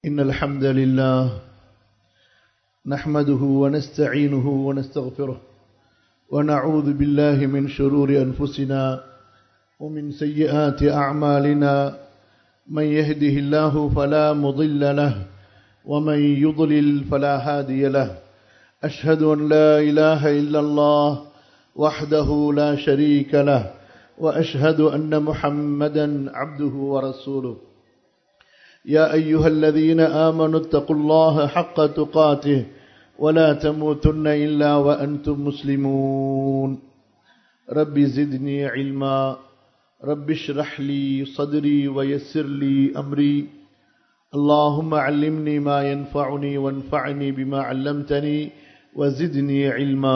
إن الحمد لله نحمده ونستعينه ونستغفره ونعوذ بالله من شرور أنفسنا ومن سيئات أعمالنا من يهده الله فلا مضل له ومن يضلل فلا هادي له أشهد أن لا إله إلا الله وحده لا شريك له وأشهد أن محمدا عبده ورسوله يا أيها الذين آمنوا اتقوا الله حق تقاته ولا تموتن إلا وأنتم مسلمون رب زدني علما رب اشرح لي صدري ويسر لي أمري اللهم علمني ما ينفعني وانفعني بما علمتني وزدني علما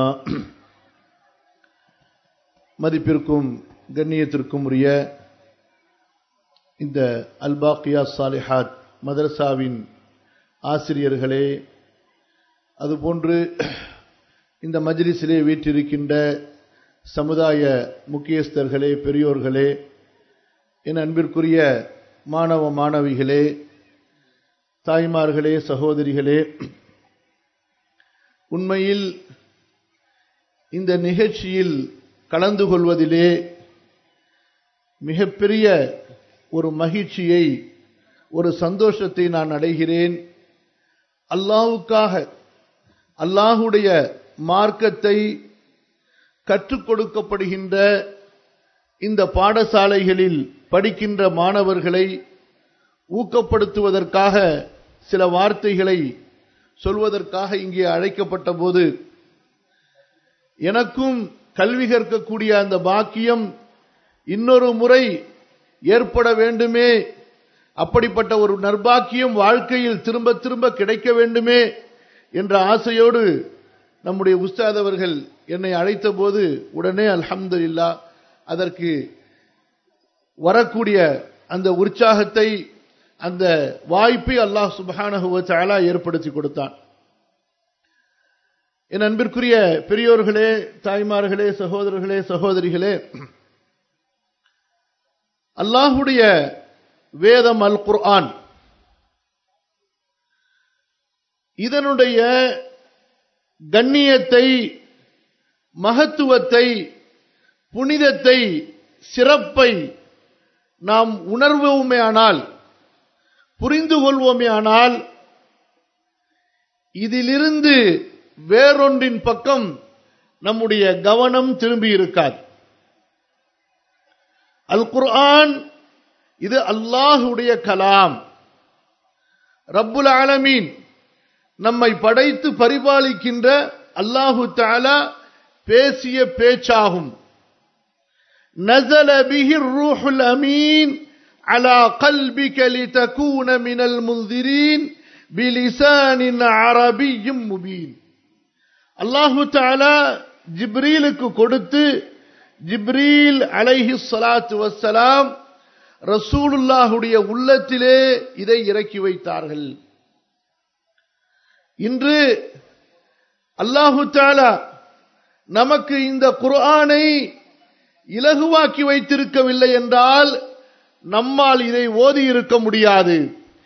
மதிப்பிற்கும் கண்ணியத்திற்கும் உரிய இந்த அல்பாக்கியா சாலிஹாத் மதரசாவின் ஆசிரியர்களே அதுபோன்று இந்த மஜ்லிஸிலே வீற்றிருக்கின்ற சமுதாய முக்கியஸ்தர்களே பெரியோர்களே என் அன்பிற்குரிய மாணவ மாணவிகளே தாய்மார்களே சகோதரிகளே உண்மையில் இந்த நிகழ்ச்சியில் கலந்து கொள்வதிலே மிகப்பெரிய ஒரு மகிழ்ச்சியை ஒரு சந்தோஷத்தை நான் அடைகிறேன் அல்லாவுக்காக அல்லாஹுடைய மார்க்கத்தை கற்றுக் கொடுக்கப்படுகின்ற இந்த பாடசாலைகளில் படிக்கின்ற மாணவர்களை ஊக்கப்படுத்துவதற்காக சில வார்த்தைகளை சொல்வதற்காக இங்கே அழைக்கப்பட்ட போது எனக்கும் கல்வி கற்கக்கூடிய அந்த பாக்கியம் இன்னொரு முறை ஏற்பட வேண்டுமே அப்படிப்பட்ட ஒரு நர்பாக்கியம் வாழ்க்கையில் திரும்ப திரும்ப கிடைக்க வேண்டுமே என்ற ஆசையோடு நம்முடைய உஸ்தாத் அவர்கள் என்னை அழைத்த போது உடனே அல்ஹம்து இல்லா அதற்கு வரக்கூடிய அந்த உற்சாகத்தை அந்த வாய்ப்பை அல்லாஹ் சுபஹானஹுவச்சாலா ஏற்படுத்தி கொடுத்தான் என் அன்பிற்குரிய பெரியோர்களே தாய்மார்களே சகோதரர்களே சகோதரிகளே அல்லாஹுடைய வேதம் அல் குர்ஆன் இதனுடைய கண்ணியத்தை மகத்துவத்தை புனிதத்தை சிறப்பை நாம் உணர்வோமே ஆனால் புரிந்து கொள்வோமே ஆனால் இதிலிருந்து வேறொன்றின் பக்கம் நம்முடைய கவனம் திரும்பி இருக்காது அல் குர்ஆன் இது அல்லாஹுடைய கலாம் ரப்புல் ஆலமீன் நம்மை படைத்து பரிபாலிக்கின்ற அல்லாஹு தாலா பேசிய பேச்சாகும் نزل به الروح الأمين على قلبك لتكون من المنذرين بلسان عربي مبين அல்லாஹு தாலா ஜிப்ரீலுக்கு கொடுத்து ஜிப்ரீல் அலைஹி சலாத்து வசலாம் ரசூலுல்லாஹுடைய உள்ளத்திலே இதை இறக்கி வைத்தார்கள் இன்று அல்லாஹு தாலா நமக்கு இந்த குர்ஆனை இலகுவாக்கி வைத்திருக்கவில்லை என்றால் நம்மால் இதை ஓதி இருக்க முடியாது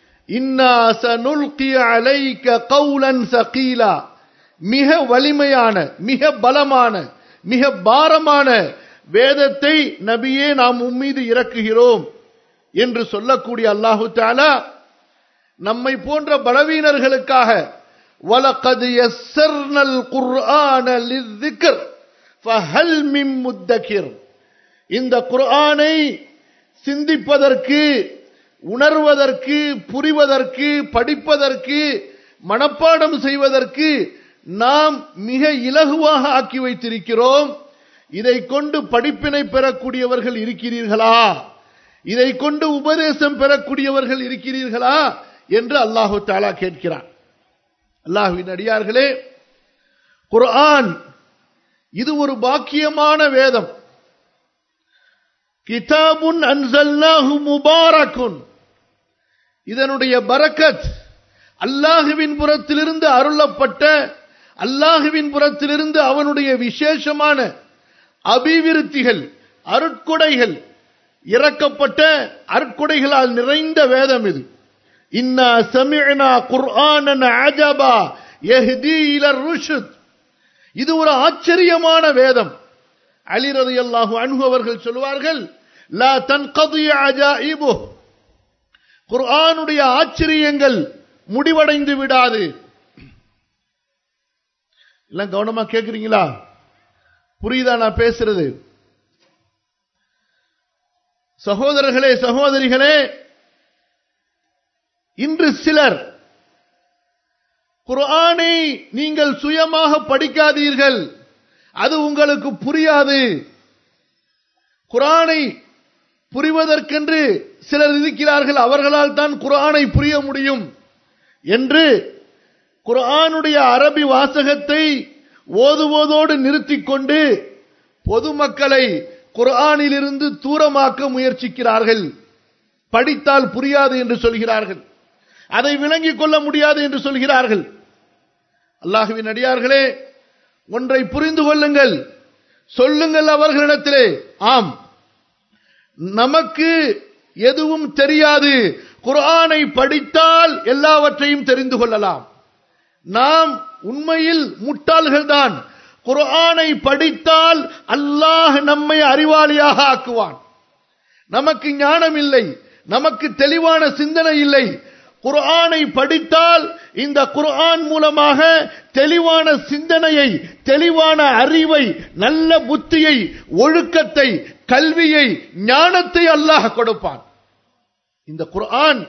மிக வலிமையான மிக பலமான மிக பாரமான வேதத்தை நபியே நாம் உம்மீது இறக்குகிறோம் என்று சொல்லக்கூடிய அல்லாஹு தாலா நம்மை போன்ற பலவீனர்களுக்காக வலகது எஸ்ஸர்னல் குர்ஆன லிஸ்ஸிக்ர் ஃபஹல் மின் முத்தகிர் இந்த குர்ஆனை சிந்திப்பதற்கு உணர்வதற்கு புரிவதற்கு படிப்பதற்கு மனப்பாடம் செய்வதற்கு நாம் மிக இலகுவாக ஆக்கி வைத்திருக்கிறோம் இதை கொண்டு படிப்பினை பெறக்கூடியவர்கள் இருக்கிறீர்களா இதை கொண்டு உபதேசம் பெறக்கூடியவர்கள் இருக்கிறீர்களா என்று அல்லாஹு தாலா கேட்கிறான் அல்லாஹுவின் அடியார்களே குர்ஆன் இது ஒரு பாக்கியமான வேதம் கிதாபுன் அன்சல்லாஹு முபாரக்குன் இதனுடைய பரக்கத் அல்லாஹுவின் புறத்திலிருந்து அருளப்பட்ட அல்லாஹுவின் புறத்திலிருந்து அவனுடைய விசேஷமான அபிவிருத்திகள் அருட்கொடைகள் இறக்கப்பட்ட அற்கொடைகளால் நிறைந்த வேதம் இது இன்னா சமிஅனா குர்ஆனன் அஜபா யஹ்தி இலர் ருஷ்த் இது ஒரு ஆச்சரியமான வேதம் அலி ரலியல்லாஹு அன்ஹு அவர்கள் சொல்வார்கள் லா தன்கதி அஜாயிபு குர்ஆனுடைய ஆச்சரியங்கள் முடிவடைந்து விடாது எல்லாம் கவனமா கேக்குறீங்களா புரியுதா நான் பேசுறது சகோதரர்களே சகோதரிகளே இன்று சிலர் குர்ஆனை நீங்கள் சுயமாக படிக்காதீர்கள் அது உங்களுக்கு புரியாது குர்ஆனை புரிவதற்கென்று சிலர் இருக்கிறார்கள் அவர்களால் தான் குர்ஆனை புரிய முடியும் என்று குர்ஆனுடைய அரபி வாசகத்தை ஓதுவதோடு நிறுத்திக் கொண்டு பொதுமக்களை குர்ஆனிலிருந்து தூரமாக்க முயற்சிக்கிறார்கள் படித்தால் புரியாது என்று சொல்கிறார்கள் அதை விளங்கிக் கொள்ள முடியாது என்று சொல்கிறார்கள் அல்லாஹுவின் அடியார்களே ஒன்றை புரிந்து கொள்ளுங்கள் சொல்லுங்கள் அவர்களிடத்திலே ஆம் நமக்கு எதுவும் தெரியாது குர்ஆனை படித்தால் எல்லாவற்றையும் தெரிந்து கொள்ளலாம் நாம் உண்மையில் முட்டாள்கள்தான் குர்ஆனை படித்தால் அல்லாஹ் நம்மை அறிவாளியாக ஆக்குவான் நமக்கு ஞானம் இல்லை நமக்கு தெளிவான சிந்தனை இல்லை குர்ஆனை படித்தால் இந்த குர்ஆன் மூலமாக தெளிவான சிந்தனையை தெளிவான அறிவை நல்ல புத்தியை ஒழுக்கத்தை கல்வியை ஞானத்தை அல்லாஹ் கொடுப்பான் இந்த குர்ஆன்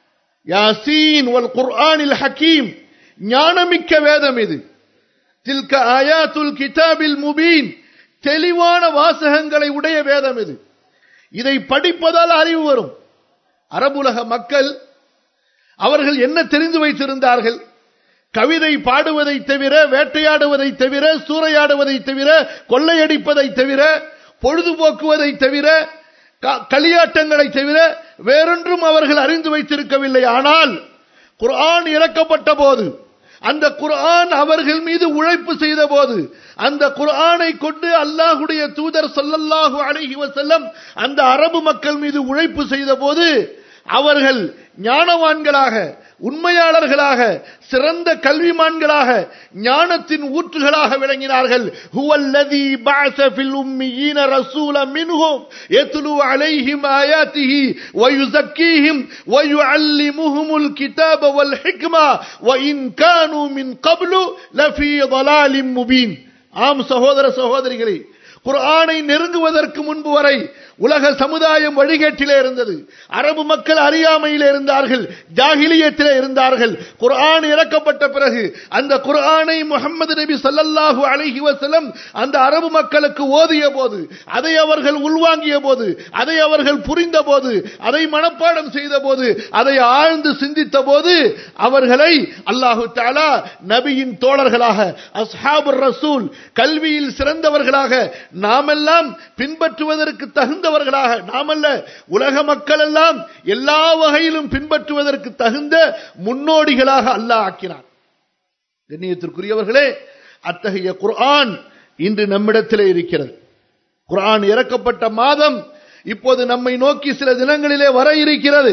யாசீன் வல் குர்ஆனில் ஹக்கீம் ஞானமிக்க வேதம் இது தில்க ஆயாத்துல் கிதாபில் முபீன் தெளிவான வாசகங்களை உடைய வேதம் இது இதை படிப்பதால் அறிவு வரும் அரபுலக மக்கள் அவர்கள் என்ன தெரிந்து வைத்திருந்தார்கள் கவிதை பாடுவதை தவிர வேட்டையாடுவதை தவிர சூறையாடுவதை தவிர கொள்ளையடிப்பதை தவிர பொழுதுபோக்குவதை தவிர களியாட்டங்களை தவிர வேறொன்றும் அவர்கள் அறிந்து வைத்திருக்கவில்லை ஆனால் குர்ஆன் இறக்கப்பட்ட போது அந்த குர்ஆன் அவர்கள் மீது உழைப்பு செய்த போது அந்த குர்ஆனை கொண்டு அல்லாஹுடைய தூதர் சொல்லல்லாஹு அலைஹி வசல்லம் அந்த அரபு மக்கள் மீது உழைப்பு செய்த போது அவர்கள் ஞானவான்களாக உண்மையாளர்களாக சிறந்த கல்விமான்களாக ஞானத்தின் ஊற்றுகளாக விளங்கினார்கள் ஹுவல்லதி பஅஸ ஃபில் உம்மீன ரசூல மின்ஹும் யத்லு அலைஹிம் ஆயாத்திஹி வயுஸக்கீஹிம் வயுஅல்லிமுஹுமுல் கிதாப வல் ஹிக்மா வஇன் கானூ மின் கப்லு லஃபீ ضلالின் முபீன் ஆம் சகோதர சகோதரிகளே குர்ஆனை நெருங்குவதற்கு முன்பு வரை உலக சமுதாயம் வழிகேட்டிலே இருந்தது அரபு மக்கள் அறியாமையிலே இருந்தார்கள் ஜாகிலியத்திலே இருந்தார்கள் குர்ஆன் இறக்கப்பட்ட பிறகு அந்த குர்ஆனை முகமது நபி சல்லல்லாஹு அலைஹி வஸல்லம் அந்த அரபு மக்களுக்கு ஓதிய போது அதை அவர்கள் உள்வாங்கிய போது அதை அவர்கள் புரிந்த போது அதை மனப்பாடம் செய்த போது அதை ஆழ்ந்து சிந்தித்த போது அவர்களை அல்லாஹு தாலா நபியின் தோழர்களாக அஸ்ஹாபுர் ரசூல் கல்வியில் சிறந்தவர்களாக நாமெல்லாம் பின்பற்றுவதற்கு தகுந்தவர்களாக நாமல்ல உலக மக்கள் எல்லாம் எல்லா வகையிலும் பின்பற்றுவதற்கு தகுந்த முன்னோடிகளாக அல்லாஹ் ஆக்கினான் கண்ணியத்திற்குரியவர்களே அத்தகைய குர்ஆன் இன்று நம்மிடத்திலே இருக்கிறது குர்ஆன் இறக்கப்பட்ட மாதம் இப்போது நம்மை நோக்கி சில தினங்களிலே வர இருக்கிறது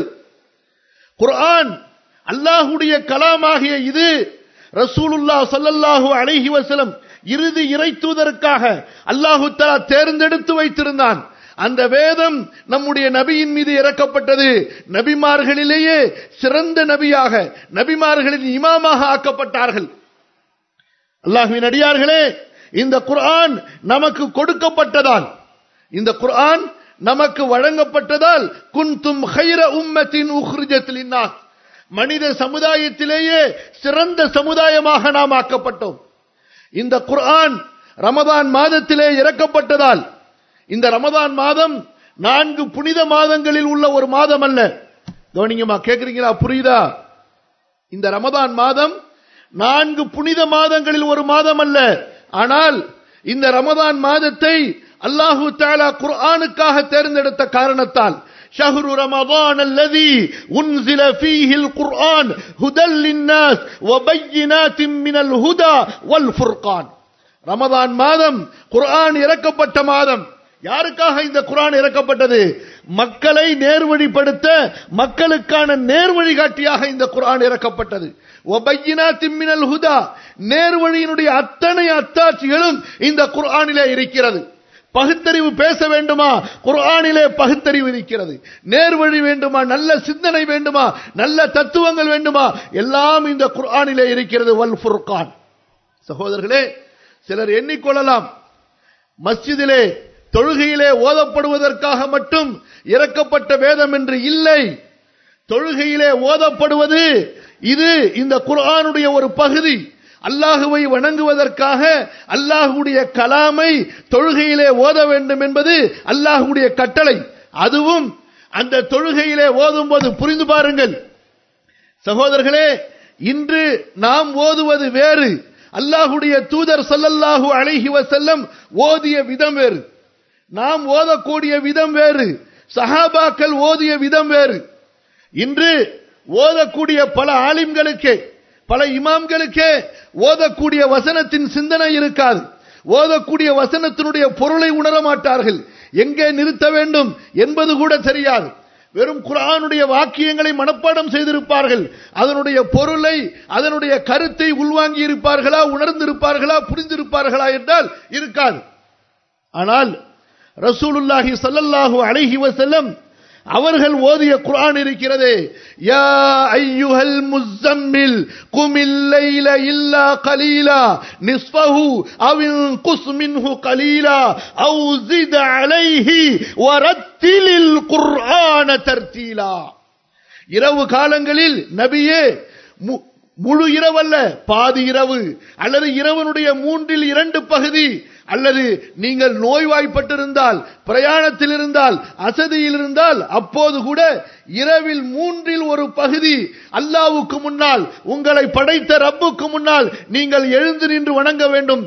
குர்ஆன் அல்லாஹுடைய கலாமாகிய இது ரசூலுல்லா சல்லல்லாஹு அலைஹி வஸல்லம் இறுதி இறை தூதருக்காக அல்லாஹு தலா தேர்ந்தெடுத்து வைத்திருந்தான் அந்த வேதம் நம்முடைய நபியின் மீது இறக்கப்பட்டது நபிமார்களிலேயே சிறந்த நபியாக நபிமார்களின் இமாமாக ஆக்கப்பட்டார்கள் அல்லாஹுவின் அடியார்களே இந்த குர்ஆன் நமக்கு கொடுக்கப்பட்டதால் இந்த குர்ஆன் நமக்கு வழங்கப்பட்டதால் குன்தும் ஹைர உம்மத்தின் உஹ்ரிஜத் லின்னாஸ் மனித சமுதாயத்திலேயே சிறந்த சமுதாயமாக நாம் ஆக்கப்பட்டோம் இந்த குர்ஆன் ரமதான் மாதத்திலே இறக்கப்பட்டதால் இந்த ரமதான் மாதம் நான்கு புனித மாதங்களில் உள்ள ஒரு மாதம் அல்ல கவனிங்கம்மா கேக்குறீங்களா புரியுதா இந்த ரமதான் மாதம் நான்கு புனித மாதங்களில் ஒரு மாதம் அல்ல ஆனால் இந்த ரமதான் மாதத்தை அல்லாஹு தாலா குர்ஆனுக்காக தேர்ந்தெடுத்த காரணத்தால் شهر رمضان الذي أنزل فيه القرآن هدى للناس وبينات من الهدى والفرقان ரமதான் மாதம் குர்ஆன் இறக்கப்பட்ட மாதம் யாருக்காக இந்த குர்ஆன் இறக்கப்பட்டது மக்களை நேர்வழிப்படுத்த மக்களுக்கான நேர்வழிகாட்டியாக இந்த குர்ஆன் இறக்கப்பட்டது ஒபையினா திம்மினல் ஹுதா நேர்வழியினுடைய அத்தனை அத்தாட்சிகளும் இந்த குர்ஆனிலே இருக்கிறது பகுத்தறிவு பேச வேண்டுமா குர்ஆனிலே பகுத்தறிவு இருக்கிறது நேர்வழி வேண்டுமா நல்ல சிந்தனை வேண்டுமா நல்ல தத்துவங்கள் வேண்டுமா எல்லாம் இந்த குர்ஆனிலே இருக்கிறது வல் ஃபுர்கான் சகோதரர்களே சிலர் எண்ணிக்கொள்ளலாம் மஸ்ஜிதிலே தொழுகையிலே ஓதப்படுவதற்காக மட்டும் இறக்கப்பட்ட வேதம் என்று இல்லை தொழுகையிலே ஓதப்படுவது இது இந்த குர்ஆனுடைய ஒரு பகுதி அல்லாஹுவை வணங்குவதற்காக அல்லாஹுடைய கலாமை தொழுகையிலே ஓத வேண்டும் என்பது அல்லாஹுடைய கட்டளை அதுவும் அந்த தொழுகையிலே ஓதும் போது புரிந்து பாருங்கள் சகோதரர்களே இன்று நாம் ஓதுவது வேறு அல்லாஹுடைய தூதர் சல்லல்லாஹு அலைஹி வசல்லம் ஓதிய விதம் வேறு நாம் ஓதக்கூடிய விதம் வேறு சஹாபாக்கள் ஓதிய விதம் வேறு இன்று ஓதக்கூடிய பல ஆலிம்களுக்கே பல இமாம்களுக்கே ஓதக்கூடிய வசனத்தின் சிந்தனை இருக்காது ஓதக்கூடிய வசனத்தினுடைய பொருளை உணர மாட்டார்கள் எங்கே நிறுத்த வேண்டும் என்பது கூட தெரியாது வெறும் குரானுடைய வாக்கியங்களை மனப்பாடம் செய்திருப்பார்கள் அதனுடைய பொருளை அதனுடைய கருத்தை உள்வாங்கி இருப்பார்களா உணர்ந்திருப்பார்களா புரிந்திருப்பார்களா என்றால் இருக்காது ஆனால் ரசூலுல்லாஹி சல்லல்லாஹு அலைஹி வஸல்லம் அவர்கள் ஓதிய குர்ஆன் இருக்கிறதே யா ஐயுஹல் முஸம்மில் குமில் லைல இல்லா கலீலா நிஸ்ஃபஹு அவ் இன்குஸ் மின்ஹு கலீலா அவ் ஜித் அலைஹி வரத்திலில் குர்ஆன தர்தீலா இரவு காலங்களில் நபியே முழு இரவல்ல பாதி இரவு அல்லது இரவனுடைய மூன்றில் இரண்டு பகுதி அல்லது நீங்கள் நோய்வாய்ப்பட்டிருந்தால் பிரயாணத்தில் இருந்தால் அசதியில் இருந்தால் அப்போது கூட இரவில் மூன்றில் ஒரு பகுதி அல்லாவுக்கு முன்னால் உங்களை படைத்த ரப்புக்கு முன்னால் நீங்கள் எழுந்து நின்று வணங்க வேண்டும்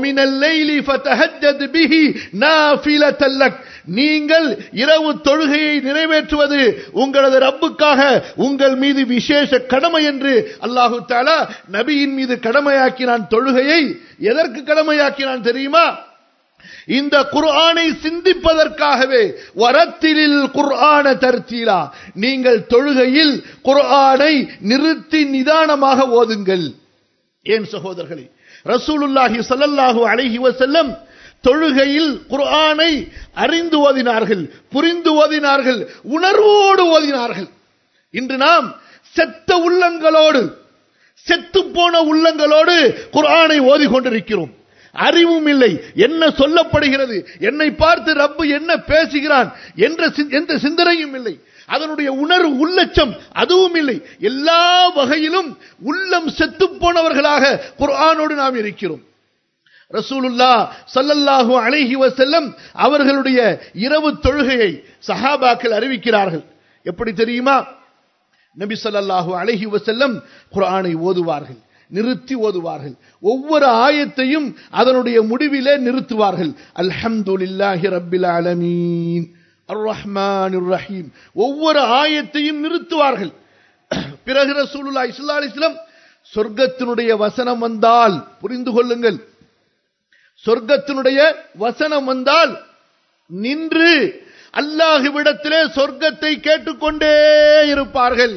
நீங்கள் இரவு தொழுகையை நிறைவேற்றுவது உங்களது ரப்புக்காக உங்கள் மீது விசேஷ கடமை என்று அல்லாஹு தாலா நபியின் மீது கடமையாக்கினான் தொழுகையை எதற்கு கடமையாக்கினான் தெரியுமா இந்த குர்ஆனை சிந்திப்பதற்காகவே வரத்திலில் குர்ஆன தர்த்தீலா நீங்கள் தொழுகையில் குர்ஆனை நிறுத்தி நிதானமாக ஓதுங்கள் ஏன் சகோதரர்களே ரசூலுல்லாஹி ஸல்லல்லாஹு அலைஹி வஸல்லம் தொழுகையில் குர்ஆனை அறிந்து ஓதினார்கள் புரிந்து ஓதினார்கள் உணர்வோடு ஓதினார்கள் இன்று நாம் செத்த உள்ளங்களோடு செத்து போன உள்ளங்களோடு குர்ஆனை ஓதிக்கொண்டிருக்கிறோம் அறிவும் இல்லை என்ன சொல்லப்படுகிறது என்னை பார்த்து ரப்பு என்ன பேசுகிறான் என்ற எந்த சிந்தனையும் இல்லை அதனுடைய உணர்வு உள்ளச்சம் அதுவும் இல்லை எல்லா வகையிலும் உள்ளம் செத்து போனவர்களாக குர்ஆனோடு நாம் இருக்கிறோம் ரசூலுல்லா சல்லல்லாஹு அலைஹி வசல்லம் அவர்களுடைய இரவு தொழுகையை சஹாபாக்கள் அறிவிக்கிறார்கள் எப்படி தெரியுமா நபி சல்லல்லாஹு அலைஹி வசல்லம் குர்ஆனை ஓதுவார்கள் நிறுத்தி ஓதுவார்கள் ஒவ்வொரு ஆயத்தையும் அதனுடைய முடிவிலே நிறுத்துவார்கள் அல்ஹம்துலில்லாஹி ரப்பில் ஆலமீன் அர் ரஹ்மான் ரஹீம் ஒவ்வொரு ஆயத்தையும் நிறுத்துவார்கள் பிறகு ரசூலுல்லாஹி ஸல்லல்லாஹு அலைஹி வஸல்லம் சொர்க்கத்தினுடைய வசனம் வந்தால் புரிந்து கொள்ளுங்கள் சொர்க்கத்தினுடைய வசனம் வந்தால் நின்று அல்லாஹுவிடத்திலே சொர்க்கத்தை கேட்டுக்கொண்டே இருப்பார்கள்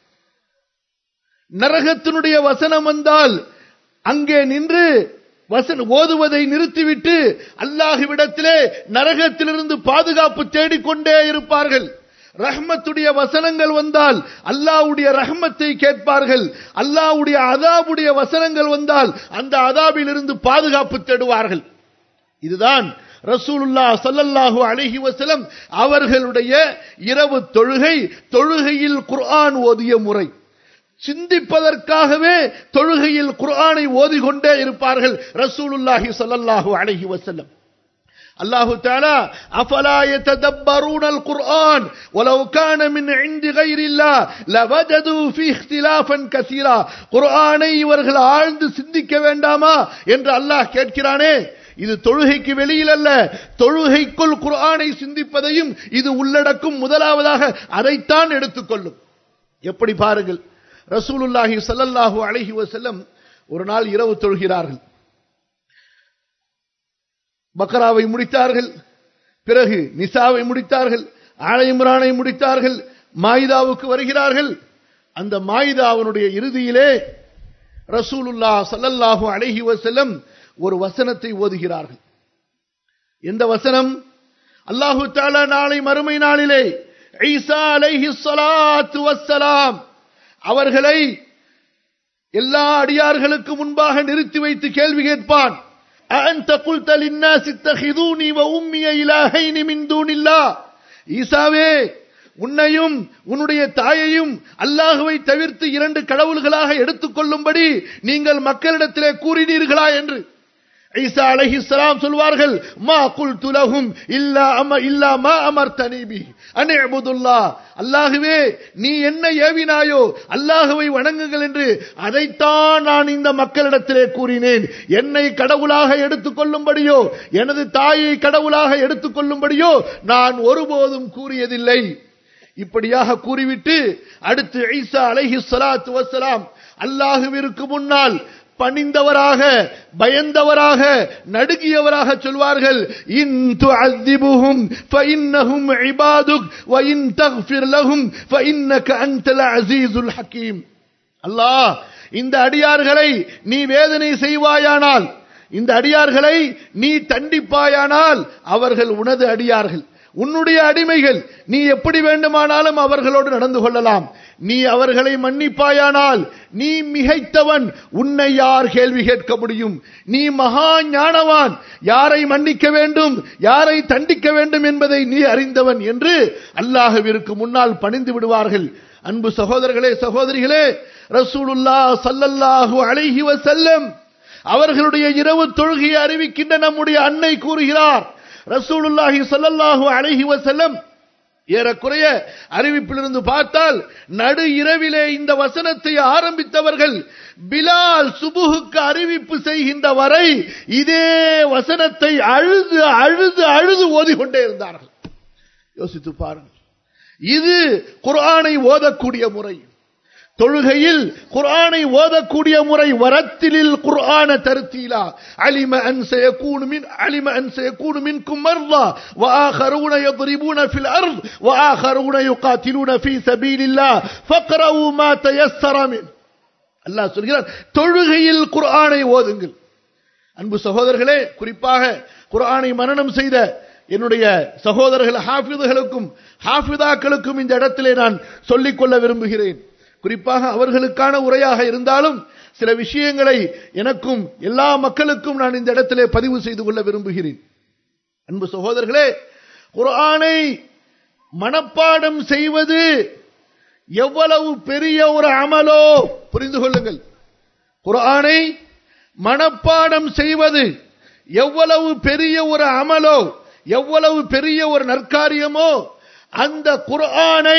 நரகத்தினுடைய வசனம் வந்தால் அங்கே நின்று வசன ஓதுவதை நிறுத்திவிட்டு அல்லாஹுவிடத்திலே நரகத்திலிருந்து பாதுகாப்பு தேடிக்கொண்டே இருப்பார்கள் ரஹ்மத்துடைய வசனங்கள் வந்தால் அல்லாவுடைய ரஹ்மத்தை கேட்பார்கள் அல்லாவுடைய அதாபுடைய வசனங்கள் வந்தால் அந்த அதாபில் இருந்து பாதுகாப்பு தேடுவார்கள் இதுதான் ரசூலுல்லா சல்லல்லாஹு அலைஹி வஸல்லம் அவர்களுடைய இரவு தொழுகை தொழுகையில் குர்ஆன் ஓதிய முறை சிந்திப்பதற்காகவே தொழுகையில் குர்ஆனை ஓதிக்கொண்டே இருப்பார்கள் ரசூலுல்லாஹி ஸல்லல்லாஹு அலைஹி வஸல்லம் الله تعالى أفلا يتدبرون القرآن ولو كان من عند غير الله لوجدوا فيه اختلافا كثيرا قرآனை இவர்கள் ஆழ்ந்து சிந்திக்க வேண்டாமா என்று அல்லாஹ் கேட்கிறானே இது தொழுகைக்கு வெளியில் அல்ல தொழுகைக்குள் குர்ஆனை சிந்திப்பதையும் இது உள்ளடக்கும் முதலாவதாக அதைத்தான் எடுத்துக்கொள்ளும் எப்படி பாருங்கள் ரசூலுல்லாஹி சல்லல்லாஹு அலைஹி வஸல்லம் ஒரு நாள் இரவு தொழுகிறார்கள் பக்கராவை முடித்தார்கள் பிறகு நிசாவை முடித்தார்கள் ஆலை இம்ரானை முடித்தார்கள் மாயிதாவுக்கு வருகிறார்கள் அந்த மாயிதாவனுடைய இறுதியிலே ரசூலுல்லா சல்லல்லாஹு அலைஹி வஸல்லம் ஒரு வசனத்தை ஓதுகிறார்கள் எந்த வசனம் அல்லாஹு தாலா நாளை மறுமை நாளிலே ஈசா அலைஹி ஸலாத்து வஸ்ஸலாம் அவர்களை எல்லா அடியார்களுக்கு முன்பாக நிறுத்தி வைத்து கேள்வி கேட்பான் أأنت قلت للناس اتخذوني وأمي إلهين من دون الله ஈசாவே உன்னையும் உன்னுடைய தாயையும் அல்லாஹுவை தவிர்த்து இரண்டு கடவுள்களாக எடுத்துக் கொள்ளும்படி நீங்கள் மக்களிடத்திலே கூறினீர்களா என்று ஈசா அலைஹிஸ்ஸலாம் சொல்வார்கள் மா குல்து லஹும் இல்லா அம இல்லா மா அமர்தனி பி அன்இபுதுல்லாஹ் அல்லாஹ்வே நீ என்ன ஏவினாயோ அல்லாஹ்வை வணங்குங்கள் என்று அதைத்தான் நான் இந்த மக்களிடத்திலே கூறினேன் என்னை கடவுளாக எடுத்துக் கொள்ளும்படியோ எனது தாயை கடவுளாக எடுத்துக் கொள்ளும்படியோ நான் ஒருபோதும் கூறியதில்லை இப்படியாக கூறிவிட்டு அடுத்து ஈசா அலைஹி ஸலாத்து வஸ்ஸலாம் அல்லாஹுவிற்கு முன்னால் பணிந்தவராக பயந்தவராக நடுங்கியவராக சொல்வார்கள் இன் துஅذிபுஹும் ஃபஇன்னஹும் இபாதுக் வ இன் தக்ஃபிர் லஹும் ஃபஇன்னக அன்தல் அஸீஸுல் ஹக்கீம் அல்லாஹ் இந்த அடியார்களை நீ வேதனை செய்வாயானால் இந்த அடியார்களை நீ தண்டிப்பாயானால் அவர்கள் உனது அடியார்கள் உன்னுடைய அடிமைகள் நீ எப்படி வேண்டுமானாலும் அவர்களோடு நடந்து கொள்ளலாம் நீ அவர்களை மன்னிப்பாயானால் நீ மிகைத்தவன் உன்னை யார் கேள்வி கேட்க முடியும் நீ மகா ஞானவான் யாரை மன்னிக்க வேண்டும் யாரை தண்டிக்க வேண்டும் என்பதை நீ அறிந்தவன் என்று அல்லாஹுவிற்கு முன்னால் பணிந்து விடுவார்கள் அன்பு சகோதரர்களே சகோதரிகளே ரசூலுல்லா சல்லல்லாஹு அலைஹி வஸல்லம் அவர்களுடைய இரவு தொழுகையை அறிவிக்கின்ற நம்முடைய அன்னை கூறுகிறார் ரசூலுல்லாஹி ஸல்லல்லாஹு அலைஹி வஸல்லம் ஏறக்குறைய அறிவிப்பிலிருந்து பார்த்தால் நடு இரவிலே இந்த வசனத்தை ஆரம்பித்தவர்கள் பிலால் சுபுகுக்கு அறிவிப்பு செய்கின்ற வரை இதே வசனத்தை அழுது அழுது அழுது ஓதிக்கொண்டே இருந்தார்கள் யோசித்து பாருங்கள் இது குர்ஆனை ஓதக்கூடிய முறை தொழுகையில் குர்ஆனை ஓதக்கூடிய முறை வரத்திலில் குர்ஆன தருத்தீலா அலிம அன் சயகூனு மின் அலிம அன் சயகூனு மின்கும் மர்தா وآخرون يضربون في الأرض وآخرون يقاتلون في سبيل الله فاقرؤوا ما تيسر من அல்லாஹ் சொல்கிறார் தொழுகையில் குர்ஆனை ஓதுங்கள் அன்பு சகோதரர்களே குறிப்பாக குர்ஆனை மனனம் செய்த என்னுடைய சகோதரர்கள் ஹாஃபிதுகளுக்கும் ஹாஃபிதாக்களுக்கும் இந்த இடத்திலே நான் சொல்லிக்கொள்ள விரும்புகிறேன் குறிப்பாக அவர்களுக்கான உரையாக இருந்தாலும் சில விஷயங்களை எனக்கும் எல்லா மக்களுக்கும் நான் இந்த இடத்திலே பதிவு செய்து கொள்ள விரும்புகிறேன் அன்பு சகோதரர்களே குர்ஆனை மனப்பாடம் செய்வது எவ்வளவு பெரிய ஒரு அமலோ புரிந்து கொள்ளுங்கள் குர்ஆனை மனப்பாடம் செய்வது எவ்வளவு பெரிய ஒரு அமலோ எவ்வளவு பெரிய ஒரு நற்காரியமோ அந்த குர்ஆனை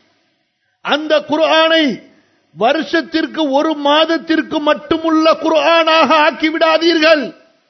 அந்த குர்ஆனை வருஷத்திற்கு ஒரு மாதத்திற்கு மட்டுமுள்ள குர்ஆனாக ஆக்கிவிடாதீர்கள்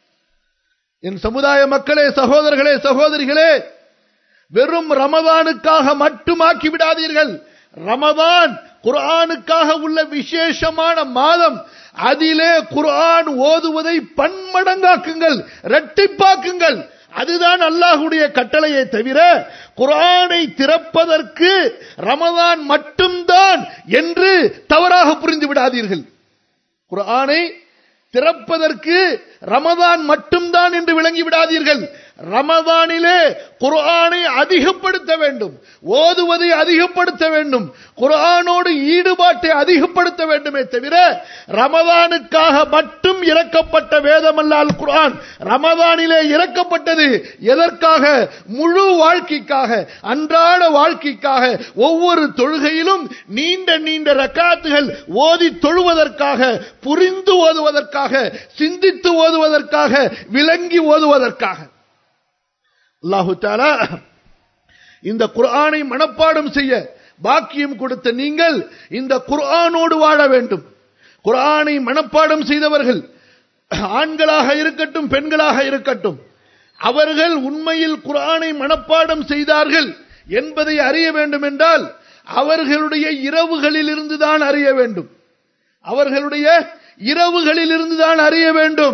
என் சமுதாய மக்களே சகோதரர்களே சகோதரிகளே வெறும் ரமதானுக்காக மட்டும் ஆக்கி விடாதீர்கள் ரமதான் குர்ஆனுக்காக உள்ள விசேஷமான மாதம் அதிலே குர்ஆன் ஓதுவதை பன்மடங்காக்குங்கள் இரட்டிப்பாக்குங்கள் அதுதான் அல்லாஹுடைய கட்டளையை தவிர குரானை திறப்பதற்கு ரமதான் மட்டும்தான் என்று தவறாக புரிந்து விடாதீர்கள் குரானை திறப்பதற்கு ரமதான் மட்டும்தான் என்று விளங்கி விடாதீர்கள் ரமதானிலே குர்ஆனை அதிகப்படுத்த வேண்டும் ஓதுவதை அதிகப்படுத்த வேண்டும் குர்ஆனோடு ஈடுபாட்டை அதிகப்படுத்த வேண்டுமே தவிர ரமதானுக்காக மட்டும் இறக்கப்பட்ட வேதமல்லால் குர்ஆன் ரமதானிலே இறக்கப்பட்டது எதற்காக முழு வாழ்க்கைக்காக அன்றாட வாழ்க்கைக்காக ஒவ்வொரு தொழுகையிலும் நீண்ட நீண்ட ரக்காத்துகள் ஓதி தொழுவதற்காக புரிந்து ஓதுவதற்காக சிந்தித்து ஓதுவதற்காக விளங்கி ஓதுவதற்காக அல்லாஹு தாலா இந்த குர்ஆனை மனப்பாடம் செய்ய பாக்கியம் கொடுத்த நீங்கள் இந்த குர்ஆனோடு வாழ வேண்டும் குர்ஆனை மனப்பாடம் செய்தவர்கள் ஆண்களாக இருக்கட்டும் பெண்களாக இருக்கட்டும் அவர்கள் உண்மையில் குர்ஆனை மனப்பாடம் செய்தார்கள் என்பதை அறிய வேண்டும் என்றால் அவர்களுடைய இரவுகளில் இருந்துதான் அறிய வேண்டும் அவர்களுடைய இரவுகளில் இருந்துதான் அறிய வேண்டும்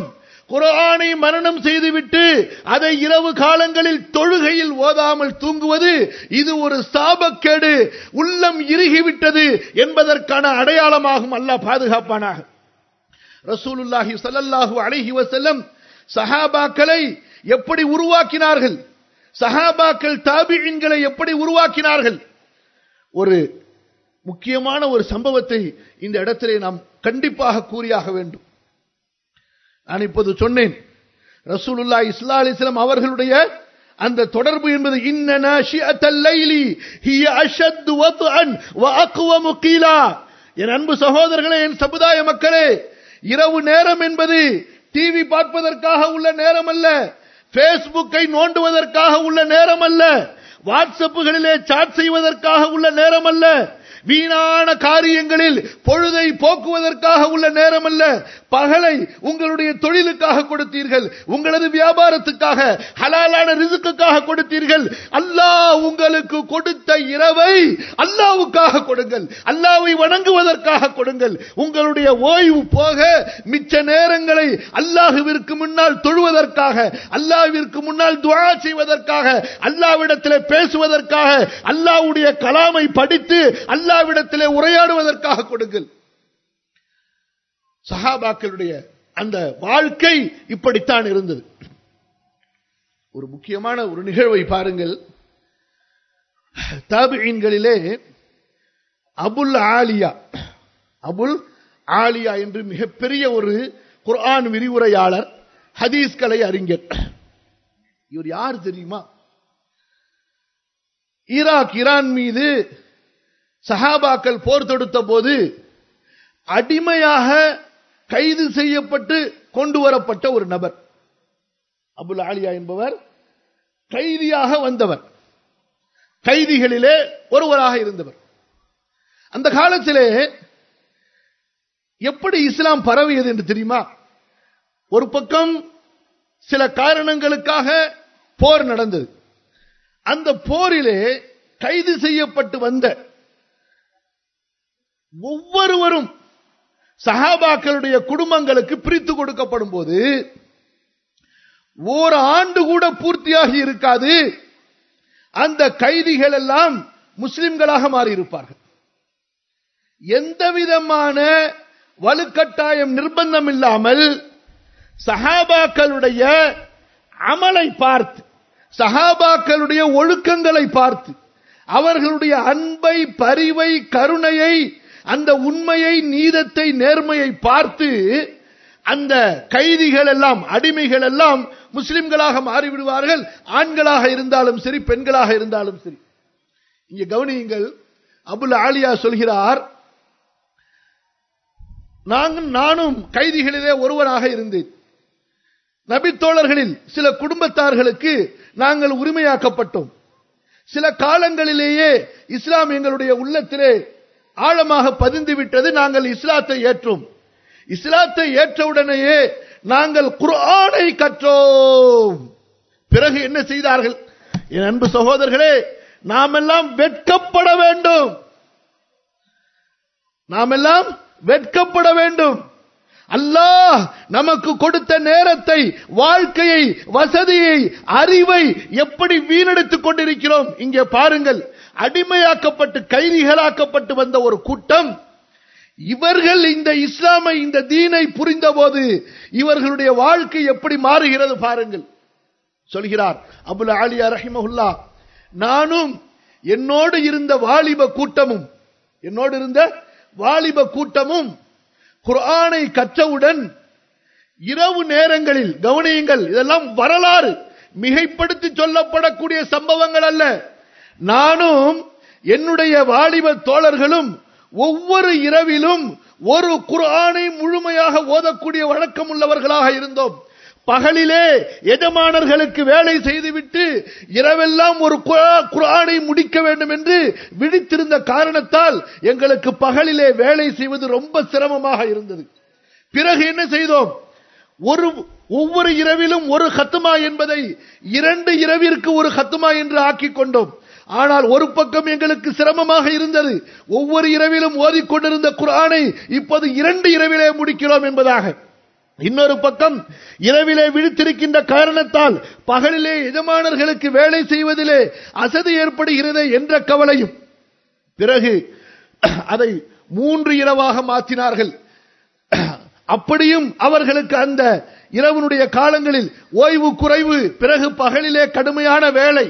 குரானை மரணம் செய்துவிட்டு அதை இரவு காலங்களில் தொழுகையில் ஓதாமல் தூங்குவது இது ஒரு சாபக்கேடு உள்ளம் இறுகிவிட்டது என்பதற்கான அடையாளமாகும் அல்லாஹ் பாதுகாப்பானாக ரசூலுல்லாஹி ஸல்லல்லாஹு அலைஹி வஸல்லம் சஹாபாக்களை எப்படி உருவாக்கினார்கள் சஹாபாக்கள் தாபியின்களை எப்படி உருவாக்கினார்கள் ஒரு முக்கியமான ஒரு சம்பவத்தை இந்த இடத்திலே நாம் கண்டிப்பாக கூறியாக வேண்டும் நான் இப்போது சொன்னேன் ரசூலுல்லா இஸ்லா அலிஸ்லாம் அவர்களுடைய அந்த தொடர்பு என்பது இன்ன நாஷிஅத்தல் லைலி ஹிய அஷத்து வத்அன் வ அக்வமு கீலா என் அன்பு சகோதரர்களே என் சமுதாய மக்களே இரவு நேரம் என்பது டிவி பார்ப்பதற்காக உள்ள நேரம் அல்ல பேஸ்புக்கை நோண்டுவதற்காக உள்ள நேரம் அல்ல வாட்ஸ்அப்புகளிலே சாட் செய்வதற்காக உள்ள நேரம் அல்ல வீணான காரியங்களில் பொழுதை போக்குவதற்காக உள்ள நேரம் அல்ல பகலை உங்களுடைய தொழிலுக்காக கொடுத்தீர்கள் உங்களது வியாபாரத்துக்காக ஹலாலான ரிசுக்குக்காக கொடுத்தீர்கள் அல்லாஹ் உங்களுக்கு கொடுத்த இரவை அல்லாவுக்காக கொடுங்கள் அல்லாவை வணங்குவதற்காக கொடுங்கள் உங்களுடைய ஓய்வு போக மிச்ச நேரங்களை அல்லாஹுவிற்கு முன்னால் தொழுவதற்காக அல்லாஹ்விற்கு முன்னால் துஆ செய்வதற்காக அல்லாவிடத்திலே பேசுவதற்காக அல்லாஹ்வுடைய கலாமை படித்து அல்லாவிடத்திலே உரையாடுவதற்காக கொடுங்கள் சஹாபாக்களுடைய அந்த வாழ்க்கை இப்படித்தான் இருந்தது ஒரு முக்கியமான ஒரு நிகழ்வை பாருங்கள் தாபியின்களிலே அபுல் ஆலியா அபுல் ஆலியா என்று மிகப்பெரிய ஒரு குர்ஆன் விரிவுரையாளர் ஹதீஸ்கலை அறிஞர் இவர் யார் தெரியுமா ஈராக் ஈரான் மீது சஹாபாக்கள் போர் தொடுத்த போது அடிமையாக கைது செய்யப்பட்டு கொண்டு வரப்பட்ட ஒரு நபர் அபுல் ஆலியா என்பவர் கைதியாக வந்தவர் கைதிகளிலே ஒருவராக இருந்தவர் அந்த காலத்திலே எப்படி இஸ்லாம் பரவியது என்று தெரியுமா ஒரு பக்கம் சில காரணங்களுக்காக போர் நடந்தது அந்த போரிலே கைது செய்யப்பட்டு வந்த ஒவ்வொருவரும் சஹாபாக்களுடைய குடும்பங்களுக்கு பிரித்து கொடுக்கப்படும் போது ஒரு ஆண்டு கூட பூர்த்தியாகி இருக்காது அந்த கைதிகள் எல்லாம் முஸ்லிம்களாக மாறியிருப்பார்கள் எந்த விதமான வலுக்கட்டாயம் நிர்பந்தம் இல்லாமல் சஹாபாக்களுடைய அமலை பார்த்து சஹாபாக்களுடைய ஒழுக்கங்களை பார்த்து அவர்களுடைய அன்பை பரிவை கருணையை அந்த உண்மையை நீதத்தை நேர்மையை பார்த்து அந்த கைதிகள் எல்லாம் அடிமைகள் எல்லாம் முஸ்லிம்களாக மாறிவிடுவார்கள் ஆண்களாக இருந்தாலும் சரி பெண்களாக இருந்தாலும் சரி இங்க கவனியுங்கள் அபுல் ஆலியா சொல்கிறார் நாங்கள் நானும் கைதிகளிலே ஒருவராக இருந்தேன் நபித்தோழர்களில் சில குடும்பத்தார்களுக்கு நாங்கள் உரிமையாக்கப்பட்டோம் சில காலங்களிலேயே இஸ்லாம் எங்களுடைய உள்ளத்திலே ஆழமாக பதிந்து விட்டது நாங்கள் இஸ்லாத்தை ஏற்றோம் இஸ்லாத்தை ஏற்றவுடனேயே நாங்கள் குர்ஆனை கற்றோம் பிறகு என்ன செய்தார்கள் என் அன்பு சகோதரர்களே நாமெல்லாம் வெட்கப்பட வேண்டும் நாமெல்லாம் வெட்கப்பட வேண்டும் அல்லாஹ் நமக்கு கொடுத்த நேரத்தை வாழ்க்கையை வசதியை அறிவை எப்படி வீணடித்துக் கொண்டிருக்கிறோம் இங்கே பாருங்கள் அடிமையாக்கப்பட்டு கைதிகளாக்கப்பட்டு வந்த ஒரு கூட்டம் இவர்கள் இந்த இஸ்லாமை இந்த தீனை புரிந்தபோது இவர்களுடைய வாழ்க்கை எப்படி மாறுகிறது பாருங்கள் சொல்கிறார் அபுல் ஆலியா ரஹிமஹுல்லா நானும் என்னோடு இருந்த வாலிப கூட்டமும் என்னோடு இருந்த வாலிப கூட்டமும் குர்ஆனை கற்றவுடன் இரவு நேரங்களில் கவனியுங்கள் இதெல்லாம் வரலாறு மிகைப்படுத்தி சொல்லப்படக்கூடிய சம்பவங்கள் அல்ல நானும் என்னுடைய வாலிப தோழர்களும் ஒவ்வொரு இரவிலும் ஒரு குர்ஆனை முழுமையாக ஓதக்கூடிய வழக்கம் உள்ளவர்களாக இருந்தோம் பகலிலே எஜமானர்களுக்கு வேலை செய்துவிட்டு இரவெல்லாம் ஒரு குரானை முடிக்க வேண்டும் என்று விழித்திருந்த காரணத்தால் எங்களுக்கு பகலிலே வேலை செய்வது ரொம்ப சிரமமாக இருந்தது பிறகு என்ன செய்தோம் ஒரு ஒவ்வொரு இரவிலும் ஒரு ஹத்துமா என்பதை இரண்டு இரவிற்கு ஒரு ஹத்துமா என்று ஆக்கிக் கொண்டோம் ஆனால் ஒரு பக்கம் எங்களுக்கு சிரமமாக இருந்தது ஒவ்வொரு இரவிலும் ஓதிக்கொண்டிருந்த குரானை இப்போது இரண்டு இரவிலே முடிக்கிறோம் என்பதாக இன்னொரு பக்கம் இரவிலே விழித்திருக்கின்ற காரணத்தால் பகலிலே எஜமானர்களுக்கு வேலை செய்வதிலே அசதி ஏற்படுகிறது என்ற கவலையும் பிறகு அதை மூன்று இரவாக மாற்றினார்கள் அப்படியும் அவர்களுக்கு அந்த இரவனுடைய காலங்களில் ஓய்வு குறைவு பிறகு பகலிலே கடுமையான வேலை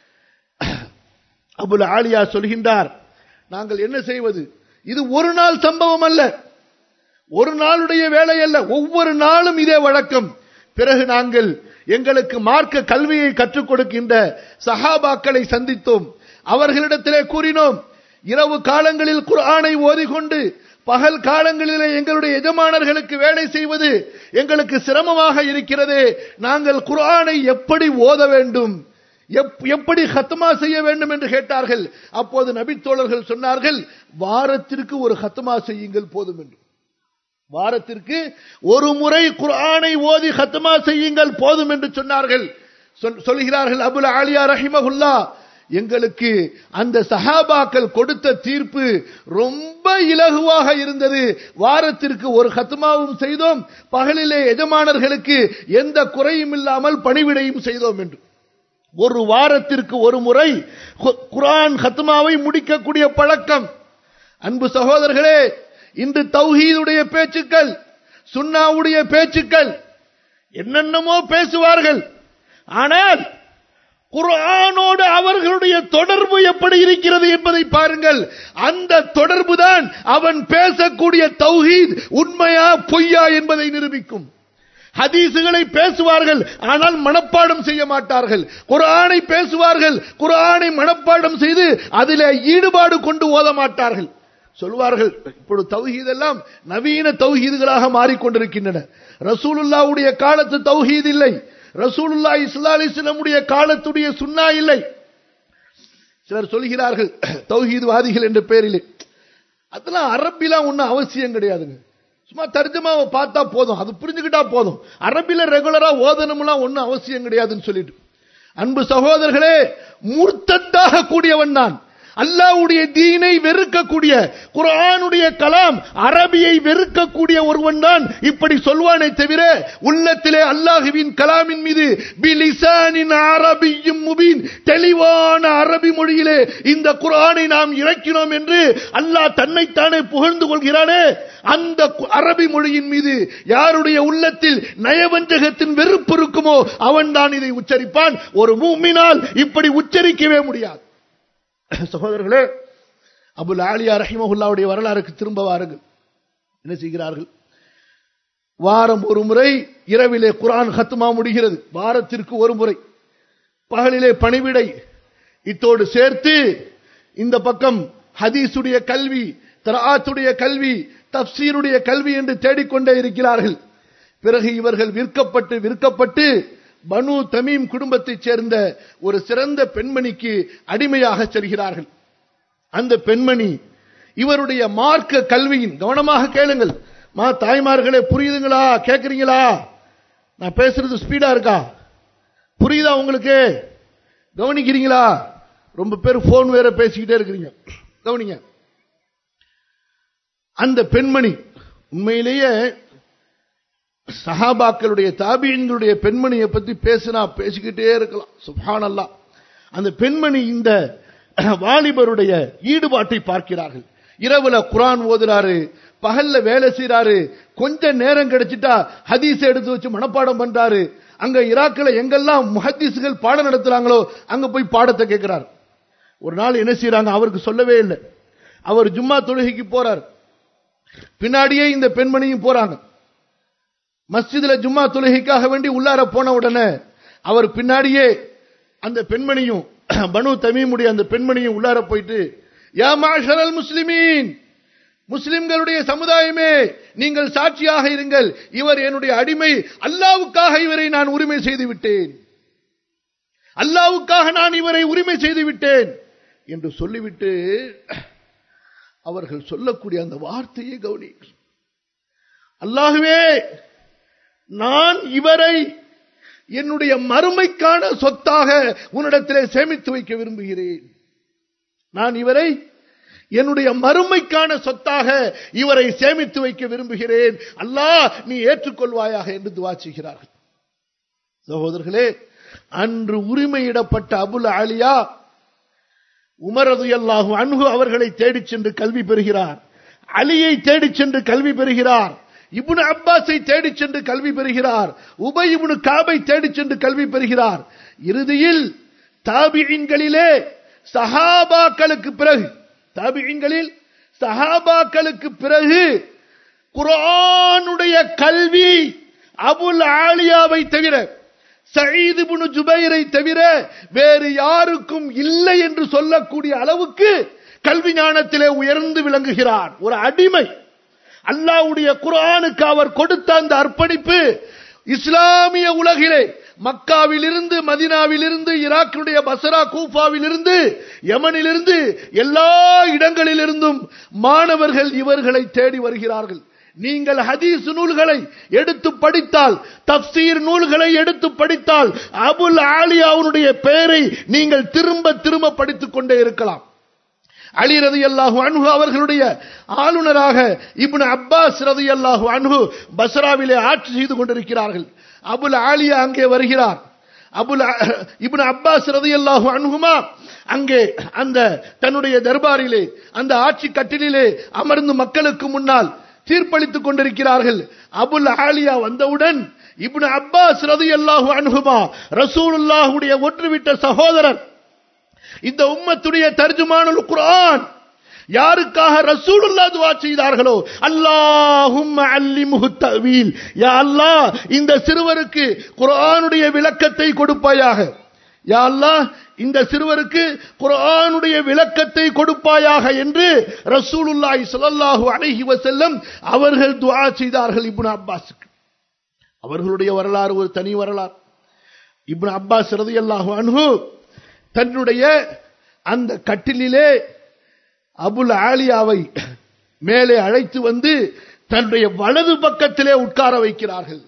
அபுல் ஆலியா சொல்கின்றார் நாங்கள் என்ன செய்வது இது ஒரு நாள் சம்பவம் அல்ல ஒரு நாளுடைய வேலை அல்ல ஒவ்வொரு நாளும் இதே வழக்கம் பிறகு நாங்கள் எங்களுக்கு மார்க்க கல்வியை கற்றுக் கொடுக்கின்ற சஹாபாக்களை சந்தித்தோம் அவர்களிடத்திலே கூறினோம் இரவு காலங்களில் குர்ஆனை ஓதிக்கொண்டு பகல் காலங்களிலே எங்களுடைய எஜமானர்களுக்கு வேலை செய்வது எங்களுக்கு சிரமமாக இருக்கிறது நாங்கள் குர்ஆனை எப்படி ஓத வேண்டும் எப்படி ஹத்மா செய்ய வேண்டும் என்று கேட்டார்கள் அப்போது நபித்தோழர்கள் சொன்னார்கள் வாரத்திற்கு ஒரு ஹத்மா செய்யுங்கள் போதும் என்று வாரத்திற்கு ஒரு முறை குர்ஆனை ஓதி ஹத்மா செய்யுங்கள் போதும் என்று சொன்னார்கள் சொல்கிறார்கள் அபுல் ஆலியா ரஹிமகுல்லா எங்களுக்கு அந்த சஹாபாக்கள் கொடுத்த தீர்ப்பு ரொம்ப இலகுவாக இருந்தது வாரத்திற்கு ஒரு ஹத்மாவும் செய்தோம் பகலிலே எஜமானர்களுக்கு எந்த குறையும் இல்லாமல் பணிவிடையும் செய்தோம் என்று ஒரு வாரத்திற்கு ஒரு முறை குரான் ஹத்மாவை முடிக்கக்கூடிய பழக்கம் அன்பு சகோதரர்களே இன்று தௌஹீதுடைய பேச்சுக்கள் சுன்னாவுடைய பேச்சுக்கள் என்னென்னமோ பேசுவார்கள் ஆனால் குர்ஆனோடு அவர்களுடைய தொடர்பு எப்படி இருக்கிறது என்பதை பாருங்கள் அந்த தொடர்பு தான் அவன் பேசக்கூடிய தௌஹீத் உண்மையா பொய்யா என்பதை நிரூபிக்கும் ஹதீசுகளை பேசுவார்கள் ஆனால் மனப்பாடம் செய்ய மாட்டார்கள் குரானை பேசுவார்கள் குரானை மனப்பாடம் செய்து அதில் ஈடுபாடு கொண்டு ஓத மாட்டார்கள் சொல்வார்கள் இப்பொழுது தௌஹீத் எல்லாம் நவீன தௌஹீதுகளாக மாறிக்கொண்டிருக்கின்றன ரசூலுல்லாவுடைய காலத்து தௌஹீத் இல்லை ரசூலுல்லா இஸ்லா அலிஸ்லமுடைய காலத்துடைய சுண்ணா இல்லை சிலர் சொல்கிறார்கள் தௌஹீத்வாதிகள் என்ற பெயரிலே அதெல்லாம் அரபிலாம் ஒன்றும் அவசியம் கிடையாதுங்க சும்மா தர்ஜமாவை பார்த்தா போதும் அது புரிஞ்சுக்கிட்டா போதும் அரபில ரெகுலரா ஓதனம்லாம் ஒன்றும் அவசியம் கிடையாதுன்னு சொல்லிட்டு அன்பு சகோதரர்களே மூர்த்தத்தாக கூடியவன் நான் அல்லாவுடைய தீனை வெறுக்கக்கூடிய குரானுடைய கலாம் அரபியை வெறுக்கக்கூடிய ஒருவன் தான் இப்படி சொல்வானே தவிர உள்ளத்திலே அல்லாஹுவின் கலாமின் மீது பிலிசானின் அரபியும் முபீன் தெளிவான அரபி மொழியிலே இந்த குரானை நாம் இறக்கினோம் என்று அல்லாஹ் தன்னைத்தானே புகழ்ந்து கொள்கிறானே அந்த அரபி மொழியின் மீது யாருடைய உள்ளத்தில் நயவஞ்சகத்தின் வெறுப்பு இருக்குமோ அவன் தான் இதை உச்சரிப்பான் ஒரு மூமினால் இப்படி உச்சரிக்கவே முடியாது சகோதரர்களே அபுல் ஆலியா ரஹிமஹுல்லாவுடைய வரலாறுக்கு திரும்ப வாருங்கள் என்ன செய்கிறார்கள் வாரம் ஒரு முறை இரவிலே குரான் ஹத்துமா முடிகிறது வாரத்திற்கு ஒரு முறை பகலிலே பணிவிடை இத்தோடு சேர்த்து இந்த பக்கம் ஹதீசுடைய கல்வி தராத்துடைய கல்வி தப்சீருடைய கல்வி என்று தேடிக்கொண்டே இருக்கிறார்கள் பிறகு இவர்கள் விற்கப்பட்டு விற்கப்பட்டு பனு தமீம் குடும்பத்தைச் சேர்ந்த ஒரு சிறந்த பெண்மணிக்கு அடிமையாக செல்கிறார்கள் அந்த பெண்மணி இவருடைய மார்க்க கல்வியின் கவனமாக கேளுங்கள் மா தாய்மார்களே புரியுதுங்களா கேட்குறீங்களா நான் பேசுறது ஸ்பீடா இருக்கா புரியுதா உங்களுக்கு கவனிக்கிறீங்களா ரொம்ப பேர் போன் வேற பேசிக்கிட்டே இருக்கிறீங்க கவனிங்க அந்த பெண்மணி உண்மையிலேயே சஹாபாக்களுடைய தாபியன்களுடைய பெண்மணியை பத்தி பேசினா பேசிக்கிட்டே இருக்கலாம் சுபானல்லா அந்த பெண்மணி இந்த வாலிபருடைய ஈடுபாட்டை பார்க்கிறார்கள் இரவுல குரான் ஓதுறாரு பகல்ல வேலை செய்யறாரு கொஞ்ச நேரம் கிடைச்சிட்டா ஹதீஸ் எடுத்து வச்சு மனப்பாடம் பண்றாரு அங்க ஈராக்ல எங்கெல்லாம் முஹத்தீசுகள் பாடம் நடத்துறாங்களோ அங்க போய் பாடத்தை கேட்கிறார் ஒரு நாள் என்ன செய்யறாங்க அவருக்கு சொல்லவே இல்லை அவர் ஜும்மா தொழுகைக்கு போறார் பின்னாடியே இந்த பெண்மணியும் போறாங்க மஸ்ஜிதுல ஜும்மா தொழுகைக்காக வேண்டி உள்ளார போன உடனே அவர் பின்னாடியே அந்த பெண்மணியும் பனு தமீமுடைய அந்த பெண்மணியும் உள்ளார போயிட்டு யா மாஷரல் முஸ்லிமீன் முஸ்லிம்களுடைய சமுதாயமே நீங்கள் சாட்சியாக இருங்கள் இவர் என்னுடைய அடிமை அல்லாவுக்காக இவரை நான் உரிமை செய்து விட்டேன் அல்லாவுக்காக நான் இவரை உரிமை செய்து விட்டேன் என்று சொல்லிவிட்டு அவர்கள் சொல்லக்கூடிய அந்த வார்த்தையை கவனி அல்லாகவே நான் இவரை என்னுடைய மறுமைக்கான சொத்தாக உன்னிடத்திலே சேமித்து வைக்க விரும்புகிறேன் நான் இவரை என்னுடைய மறுமைக்கான சொத்தாக இவரை சேமித்து வைக்க விரும்புகிறேன் அல்லாஹ் நீ ஏற்றுக்கொள்வாயாக என்று துவா செய்கிறார்கள் சகோதரர்களே அன்று உரிமையிடப்பட்ட அபுல் ஆலியா உமரது அல்லாஹு அன்ஹு அவர்களை தேடிச் சென்று கல்வி பெறுகிறார் அலியை தேடிச் சென்று கல்வி பெறுகிறார் இப்னு அப்பாஸை தேடிச் சென்று கல்வி பெறுகிறார் உபை இப்னு காபை தேடிச் சென்று கல்வி பெறுகிறார் இறுதியில் தாபியின்களிலே சஹாபாக்களுக்கு பிறகு தாபியின்களில் சஹாபாக்களுக்கு பிறகு குர்ஆனுடைய கல்வி அபுல் ஆலியாவை தவிர சயீது இப்னு ஜுபைரை தவிர வேறு யாருக்கும் இல்லை என்று சொல்லக்கூடிய அளவுக்கு கல்வி ஞானத்திலே உயர்ந்து விளங்குகிறார் ஒரு அடிமை அல்லாஹ்வுடைய குர்ஆனுக்கு அவர் கொடுத்த அந்த அர்ப்பணிப்பு இஸ்லாமிய உலகிலே மக்காவிலிருந்து மதினாவிலிருந்து ஈராக்கினுடைய பசரா கூஃபாவிலிருந்து யமனிலிருந்து எல்லா இடங்களிலிருந்தும் மாணவர்கள் இவர்களை தேடி வருகிறார்கள் நீங்கள் ஹதீஸ் நூல்களை எடுத்து படித்தால் தப்சீர் நூல்களை எடுத்து படித்தால் அபுல் ஆலியாவுடைய பெயரை நீங்கள் திரும்ப திரும்ப படித்துக் கொண்டே இருக்கலாம் அலி ரதி அல்லாஹு அன்ஹு அவர்களுடைய ஆளுநராக இப்னு அப்பாஸ் ரதி அல்லாஹு அன்ஹு பஸ்ராவிலே ஆட்சி செய்து கொண்டிருக்கிறார்கள் அபுல் ஆலியா அங்கே வருகிறார் அபுல் இப்னு அப்பாஸ் ரதி அல்லாஹு அன்ஹுமா அங்கே அந்த தன்னுடைய தர்பாரிலே அந்த ஆட்சி கட்டிலே அமர்ந்து மக்களுக்கு முன்னால் தீர்ப்பளித்துக் கொண்டிருக்கிறார்கள் அபுல் ஆலியா வந்தவுடன் இப்னு அப்பாஸ் ரதி அல்லாஹு அன்ஹுமா ரசூலுல்லாஹுடைய ஒற்றுவிட்ட சகோதரர் இந்த உம்மத்துடைய தர்ஜுமானுல் குர்ஆன் யாருக்காக ரசூலுல்லா துவா செய்தார்களோ அல்லாஹும் அல்லிமுஹு தவீல் யா அல்லாஹ் இந்த சிறுவருக்கு குர்ஆனுடைய விளக்கத்தை கொடுப்பாயாக யா அல்லாஹ் இந்த சிறுவருக்கு குர்ஆனுடைய விளக்கத்தை கொடுப்பாயாக என்று ரசூலுல்லாஹி ஸல்லல்லாஹு அலைஹி வஸல்லம் அவர்கள் துஆ செய்தார்கள் இப்னு அப்பாஸுக்கு அவர்களுடைய வரலாறு ஒரு தனி வரலாறு இப்னு அப்பாஸ் ரலியல்லாஹு அன்ஹு தன்னுடைய அந்த கட்டிலே அபுல் ஆலியாவை மேலே அழைத்து வந்து தன்னுடைய வலது பக்கத்திலே உட்கார வைக்கிறார்கள்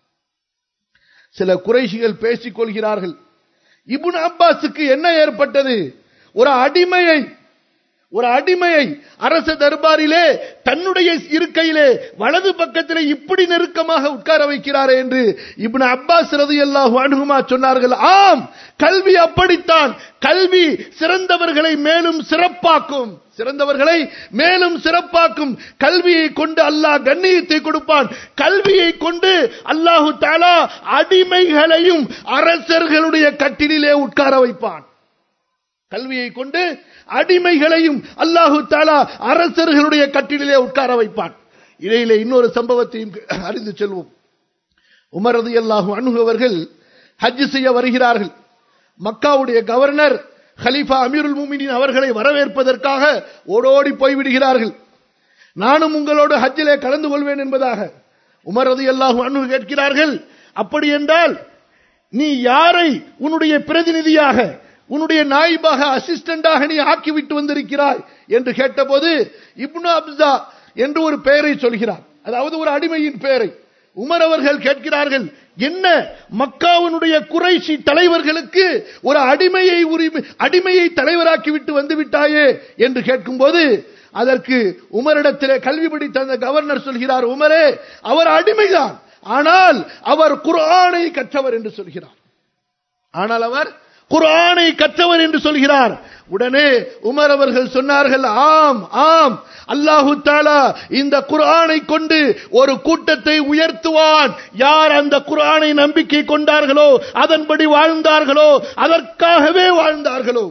சில குறைஷிகள் பேசிக் கொள்கிறார்கள் இபுன் அப்பாஸுக்கு என்ன ஏற்பட்டது ஒரு அடிமையை ஒரு அடிமையை அரச தர்பாரிலே தன்னுடைய இருக்கையிலே வலது பக்கத்திலே இப்படி நெருக்கமாக உட்கார வைக்கிறாரே என்று இப்னு அப்பாஸ் ரலியல்லாஹு அன்ஹுமா சொன்னார்கள் ஆம் கல்வி அப்படித்தான் கல்வி சிறந்தவர்களை மேலும் சிறப்பாக்கும் சிறந்தவர்களை மேலும் சிறப்பாக்கும் கல்வியை கொண்டு அல்லாஹ் கண்ணியத்தை கொடுப்பான் கல்வியை கொண்டு அல்லாஹு தாலா அடிமைகளையும் அரசர்களுடைய கட்டிலே உட்கார வைப்பான் கல்வியை கொண்டு அடிமைகளையும் அல்லாஹு தாலா அரசர்களுடைய கட்டிலே உட்கார வைப்பான் இடையிலே இன்னொரு சம்பவத்தையும் அறிந்து செல்வோம் உமரது அல்லாஹு அணுகுவர்கள் ஹஜ் செய்ய வருகிறார்கள் மக்காவுடைய கவர்னர் ஹலீஃபா அமீருல் முமினின் அவர்களை வரவேற்பதற்காக ஓடோடி போய்விடுகிறார்கள் நானும் உங்களோடு ஹஜ்ஜிலே கலந்து கொள்வேன் என்பதாக உமர் ரதி அல்லாஹு அன்பு கேட்கிறார்கள் அப்படி என்றால் நீ யாரை உன்னுடைய பிரதிநிதியாக உன்னுடைய நாயிபாக அசிஸ்டண்டாக நீ ஆக்கிவிட்டு வந்திருக்கிறாய் என்று கேட்டபோது இப்னு அப்சா என்று ஒரு பெயரை சொல்கிறார் அதாவது ஒரு அடிமையின் பெயரை உமர் அவர்கள் கேட்கிறார்கள் என்ன மக்காவினுடைய குறைசி தலைவர்களுக்கு ஒரு அடிமையை உரிமை அடிமையை தலைவராக்கி விட்டு வந்து விட்டாயே என்று கேட்கும்போது அதற்கு உமரிடத்திலே கல்வி படித்த அந்த கவர்னர் சொல்கிறார் உமரே அவர் அடிமைதான் ஆனால் அவர் குர்ஆனை கற்றவர் என்று சொல்கிறார் ஆனால் அவர் குர்ஆனை கற்றவர் என்று சொல்கிறார் உடனே உமர் அவர்கள் சொன்னார்கள் ஆம் ஆம் அல்லாஹு தாலா இந்த குர்ஆனை கொண்டு ஒரு கூட்டத்தை உயர்த்துவான் யார் அந்த குர்ஆனை நம்பிக்கை கொண்டார்களோ அதன்படி வாழ்ந்தார்களோ அதற்காகவே வாழ்ந்தார்களோ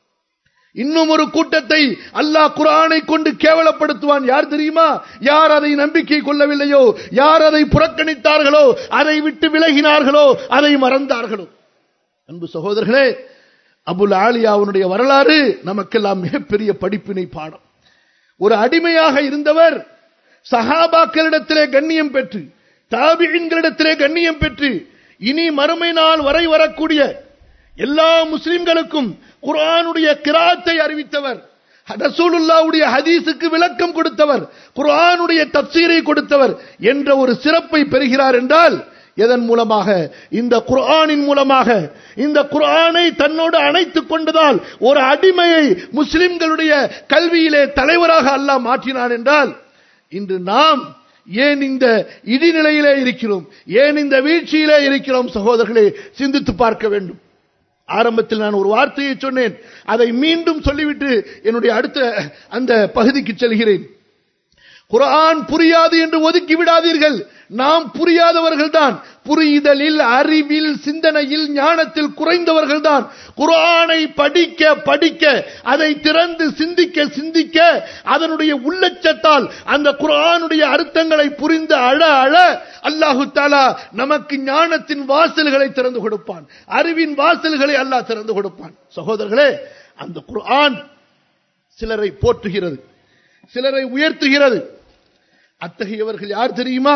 இன்னும் ஒரு கூட்டத்தை அல்லாஹ் குரானை கொண்டு கேவலப்படுத்துவான் யார் தெரியுமா யார் அதை நம்பிக்கை கொள்ளவில்லையோ யார் அதை புறக்கணித்தார்களோ அதை விட்டு விலகினார்களோ அதை மறந்தார்களோ அன்பு சகோதரர்களே அபுல் ஆலியாவுடைய வரலாறு நமக்கெல்லாம் மிகப்பெரிய படிப்பினை பாடம் ஒரு அடிமையாக இருந்தவர் சஹாபாக்களிடத்திலே கண்ணியம் பெற்று தாபியின்களிடத்திலே கண்ணியம் பெற்று இனி மறுமை நாள் வரை வரக்கூடிய எல்லா முஸ்லிம்களுக்கும் குர்ஆனுடைய கிராத்தை அறிவித்தவர் ரசூலுல்லாவுடைய ஹதீஸுக்கு விளக்கம் கொடுத்தவர் குர்ஆனுடைய தப்சீரை கொடுத்தவர் என்ற ஒரு சிறப்பை பெறுகிறார் என்றால் எதன் மூலமாக இந்த குர்ஆனின் மூலமாக இந்த குர்ஆனை தன்னோடு அணைத்துக் கொண்டதால் ஒரு அடிமையை முஸ்லிம்களுடைய கல்வியிலே தலைவராக அல்லாஹ் மாற்றினான் என்றால் இன்று நாம் ஏன் இந்த இடிநிலையிலே இருக்கிறோம் ஏன் இந்த வீழ்ச்சியிலே இருக்கிறோம் சகோதரர்களே சிந்தித்து பார்க்க வேண்டும் ஆரம்பத்தில் நான் ஒரு வார்த்தையை சொன்னேன் அதை மீண்டும் சொல்லிவிட்டு என்னுடைய அடுத்த அந்த பகுதிக்கு செல்கிறேன் குர்ஆன் புரியாது என்று ஒதுக்கி விடாதீர்கள் நாம் புரியாதவர்கள் தான் புரிதலில் அறிவில் சிந்தனையில் ஞானத்தில் குறைந்தவர்கள் தான் குர்ஆனை படிக்க படிக்க அதை திறந்து சிந்திக்க சிந்திக்க அதனுடைய உள்ளச்சத்தால் அந்த குர்ஆனுடைய அர்த்தங்களை புரிந்து அழ அழ அல்லாஹு தாலா நமக்கு ஞானத்தின் வாசல்களை திறந்து கொடுப்பான் அறிவின் வாசல்களை அல்லாஹ் திறந்து கொடுப்பான் சகோதரர்களே அந்த குர்ஆன் சிலரை போற்றுகிறது சிலரை உயர்த்துகிறது அத்தகையவர்கள் யார் தெரியுமா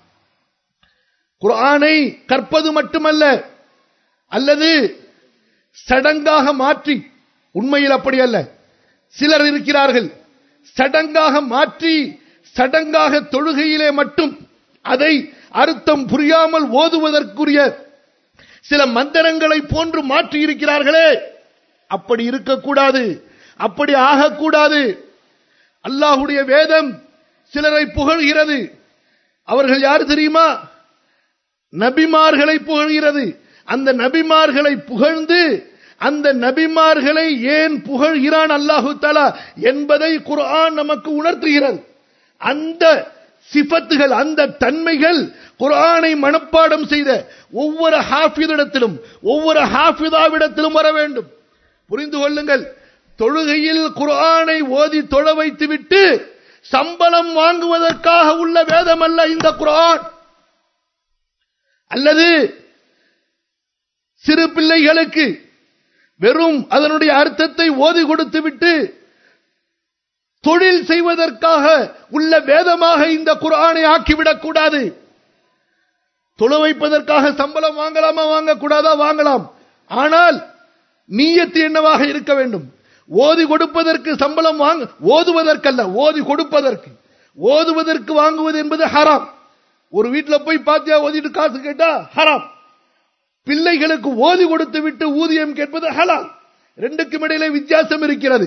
குர்ஆனை கற்பது மட்டுமல்ல அல்லது சடங்காக மாற்றி உண்மையில் அப்படி அல்ல சிலர் இருக்கிறார்கள் சடங்காக மாற்றி சடங்காக தொழுகையிலே மட்டும் அதை அர்த்தம் புரியாமல் ஓதுவதற்குரிய சில மந்திரங்களை போன்று மாற்றி இருக்கிறார்களே அப்படி இருக்கக்கூடாது அப்படி ஆகக்கூடாது அல்லாஹுடைய வேதம் சிலரை புகழ்கிறது அவர்கள் யார் தெரியுமா நபிமார்களை புகழ்கிறது அந்த நபிமார்களை புகழ்ந்து அந்த நபிமார்களை ஏன் புகழ்கிறான் அல்லாஹு தலா என்பதை குர்ஆன் நமக்கு உணர்த்துகிறது அந்த சிபத்துகள் அந்த தன்மைகள் குர்ஆனை மனப்பாடம் செய்த ஒவ்வொரு ஹாஃபிதிடத்திலும் ஒவ்வொரு ஹாஃபிதாவிடத்திலும் வர வேண்டும் புரிந்து கொள்ளுங்கள் தொழுகையில் குர்ஆனை ஓதி தொழ வைத்துவிட்டு சம்பளம் வாங்குவதற்காக உள்ள வேதம் அல்ல இந்த குர்ஆன் அல்லது சிறு பிள்ளைகளுக்கு வெறும் அதனுடைய அர்த்தத்தை ஓதி கொடுத்து விட்டு தொழில் செய்வதற்காக உள்ள வேதமாக இந்த குர்ஆனை ஆக்கிவிடக் கூடாது தொழ வைப்பதற்காக சம்பளம் வாங்கலாமா வாங்கக்கூடாதா வாங்கலாம் ஆனால் நீயத்து என்னவாக இருக்க வேண்டும் ஓதி கொடுப்பதற்கு சம்பளம் வாங்க ஓதுவதற்கல்ல ஓதி கொடுப்பதற்கு ஓதுவதற்கு வாங்குவது என்பது ஹராம் ஒரு வீட்டில் போய் பாத்தியா ஓதிட்டு காசு கேட்டா ஹராம் பிள்ளைகளுக்கு ஓதி கொடுத்து விட்டு ஊதியம் கேட்பது ஹலால் ரெண்டுக்கும் இடையிலே வித்தியாசம் இருக்கிறது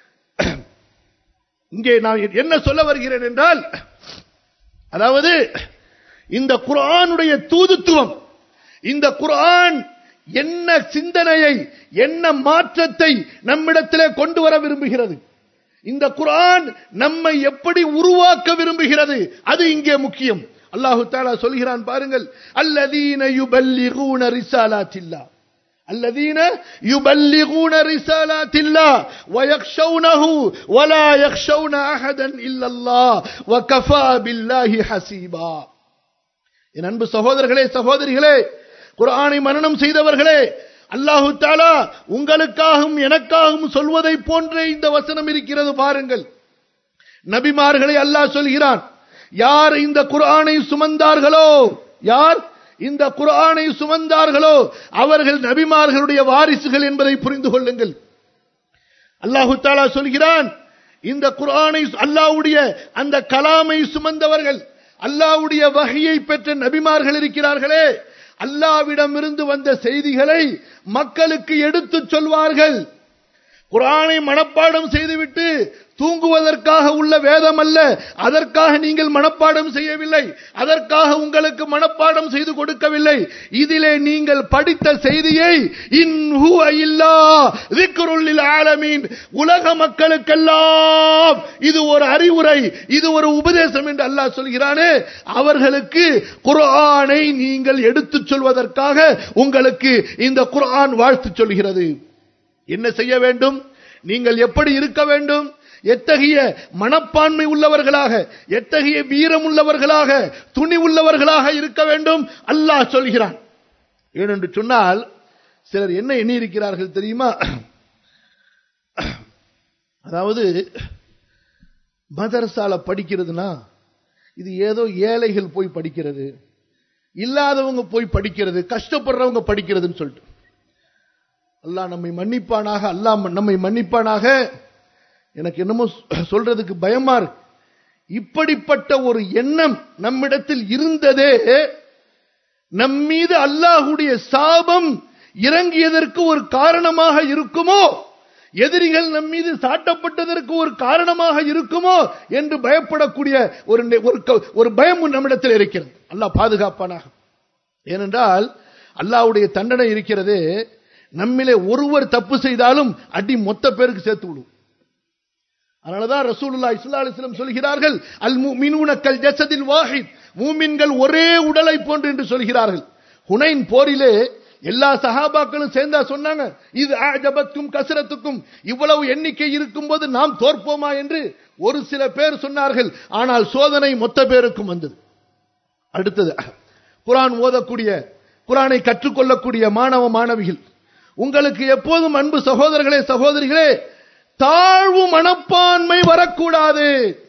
இங்கே நான் என்ன சொல்ல வருகிறேன் என்றால் அதாவது இந்த குர்ஆனுடைய தூதுத்துவம் இந்த குர்ஆன் என்ன சிந்தனையை என்ன மாற்றத்தை நம்மிடத்திலே கொண்டு வர விரும்புகிறது இந்த குர்ஆன் நம்மை எப்படி உருவாக்க விரும்புகிறது அது இங்கே முக்கியம் அல்லாஹு தாலா சொல்கிறான் பாருங்கள் அல்லதீன யுபல்லிகூன ரிசாலாத்தில்லா الذين يبلغون رسالات الله ويخشونه ولا يخشون احدا الا الله وكفى بالله حسيبا என் அன்பு சகோதரர்களே சகோதரிகளே குர்ஆனை மனனம் செய்தவர்களே அல்லாஹு தாலா உங்களுக்காகவும் எனக்காகவும் சொல்வதை போன்றே இந்த வசனம் இருக்கிறது பாருங்கள் நபிமார்களை அல்லாஹ் சொல்கிறான் யார் இந்த குர்ஆனை சுமந்தார்களோ யார் இந்த குர்ஆனை சுமந்தார்களோ அவர்கள் நபிமார்களுடைய வாரிசுகள் என்பதை புரிந்து கொள்ளுங்கள் அல்லாஹு தாலா சொல்கிறான் இந்த குர்ஆனை அல்லாஹ்வுடைய அந்த கலாமை சுமந்தவர்கள் அல்லாஹ்வுடைய வகையை பெற்ற நபிமார்கள் இருக்கிறார்களே அல்லாவிடமிருந்து வந்த செய்திகளை மக்களுக்கு எடுத்துச் சொல்வார்கள் குரானை மனப்பாடம் செய்துவிட்டு தூங்குவதற்காக உள்ள வேதம் அல்ல அதற்காக நீங்கள் மனப்பாடம் செய்யவில்லை அதற்காக உங்களுக்கு மனப்பாடம் செய்து கொடுக்கவில்லை இதிலே நீங்கள் படித்த செய்தியை ஆலமீன் உலக மக்களுக்கெல்லாம் இது ஒரு அறிவுரை இது ஒரு உபதேசம் என்று அல்லாஹ் சொல்கிறானே அவர்களுக்கு குர்ஆனை நீங்கள் எடுத்துச் சொல்வதற்காக உங்களுக்கு இந்த குர்ஆன் வாழ்த்து சொல்கிறது என்ன செய்ய வேண்டும் நீங்கள் எப்படி இருக்க வேண்டும் எத்தகைய மனப்பான்மை உள்ளவர்களாக எத்தகைய வீரம் உள்ளவர்களாக துணி உள்ளவர்களாக இருக்க வேண்டும் அல்லாஹ் சொல்கிறான் ஏனென்று சொன்னால் சிலர் என்ன எண்ணி இருக்கிறார்கள் தெரியுமா அதாவது மதரசால படிக்கிறதுனா இது ஏதோ ஏழைகள் போய் படிக்கிறது இல்லாதவங்க போய் படிக்கிறது கஷ்டப்படுறவங்க படிக்கிறதுன்னு சொல்லிட்டு அல்லாஹ் நம்மை மன்னிப்பானாக அல்லாஹ் நம்மை மன்னிப்பானாக எனக்கு என்னமோ சொல்றதுக்கு பயமா இருக்கு இப்படிப்பட்ட ஒரு எண்ணம் நம்மிடத்தில் இருந்ததே நம் மீது அல்லாஹுடைய சாபம் இறங்கியதற்கு ஒரு காரணமாக இருக்குமோ எதிரிகள் நம் மீது சாட்டப்பட்டதற்கு ஒரு காரணமாக இருக்குமோ என்று பயப்படக்கூடிய ஒரு நெ- ஒரு க- ஒரு பயம் நம்மிடத்தில் இருக்கிறது அல்லாஹ் பாதுகாப்பானாக ஏனென்றால் அல்லாஹ்வுடைய தண்டனை இருக்கிறது நம்மிலே ஒருவர் தப்பு செய்தாலும் அடி மொத்த பேருக்கு சேர்த்து விடும் அதனாலதான் ரசூலுல்லாஹி ஸல்லல்லாஹு அலைஹி வஸல்லம் சொல்கிறார்கள் அல் முஃமினூன கல் ஜஸதில் வாஹித் மூமின்கள் ஒரே உடலை போன்று என்று சொல்கிறார்கள் ஹுனைன் போரிலே எல்லா சஹாபாக்களும் சேர்ந்தா சொன்னாங்க இது ஆஜபத்துக்கும் கசரத்துக்கும் இவ்வளவு எண்ணிக்கை இருக்கும்போது நாம் தோற்போமா என்று ஒரு சில பேர் சொன்னார்கள் ஆனால் சோதனை மொத்த பேருக்கும் வந்தது அடுத்தது குரான் ஓதக்கூடிய குரானை கற்றுக்கொள்ளக்கூடிய மாணவ மாணவிகள் உங்களுக்கு எப்போதும் அன்பு சகோதரர்களே சகோதரிகளே தாழ்வு மனப்பான்மை வரக்கூடாது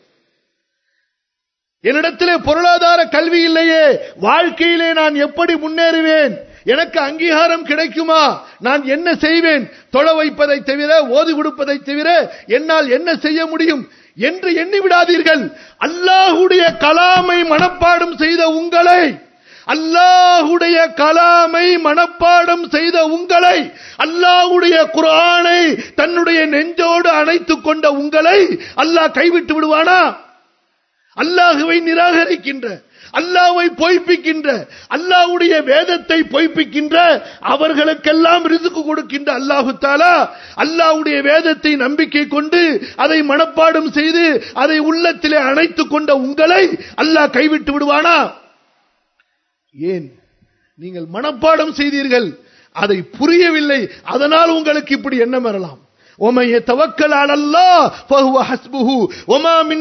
என்னிடத்திலே பொருளாதார கல்வி இல்லையே வாழ்க்கையிலே நான் எப்படி முன்னேறுவேன் எனக்கு அங்கீகாரம் கிடைக்குமா நான் என்ன செய்வேன் தொழ வைப்பதை தவிர ஓதி கொடுப்பதை தவிர என்னால் என்ன செய்ய முடியும் என்று எண்ணி விடாதீர்கள் அல்லாஹுடைய கலாமை மனப்பாடம் செய்த உங்களை அல்லாஹுடைய கலாமை மனப்பாடம் செய்த உங்களை அல்லாஹுடைய குர்ஆனை தன்னுடைய நெஞ்சோடு அணைத்துக் கொண்ட உங்களை அல்லாஹ் கைவிட்டு விடுவானா அல்லாஹுவை நிராகரிக்கின்ற அல்லாஹ்வை பொய்ப்பிக்கின்ற அல்லாஹ்வுடைய வேதத்தை பொய்ப்பிக்கின்ற அவர்களுக்கெல்லாம் ரிசுக்கு கொடுக்கின்ற அல்லாஹு தாலா அல்லாஹ்வுடைய வேதத்தை நம்பிக்கை கொண்டு அதை மனப்பாடம் செய்து அதை உள்ளத்திலே அணைத்துக் கொண்ட உங்களை அல்லாஹ் கைவிட்டு விடுவானா ஏன் நீங்கள் மனப்பாடம் செய்தீர்கள் அதை புரியவில்லை அதனால் உங்களுக்கு இப்படி எண்ணம் வரலாம் ومن يتوكل على الله فهو حسبه وما من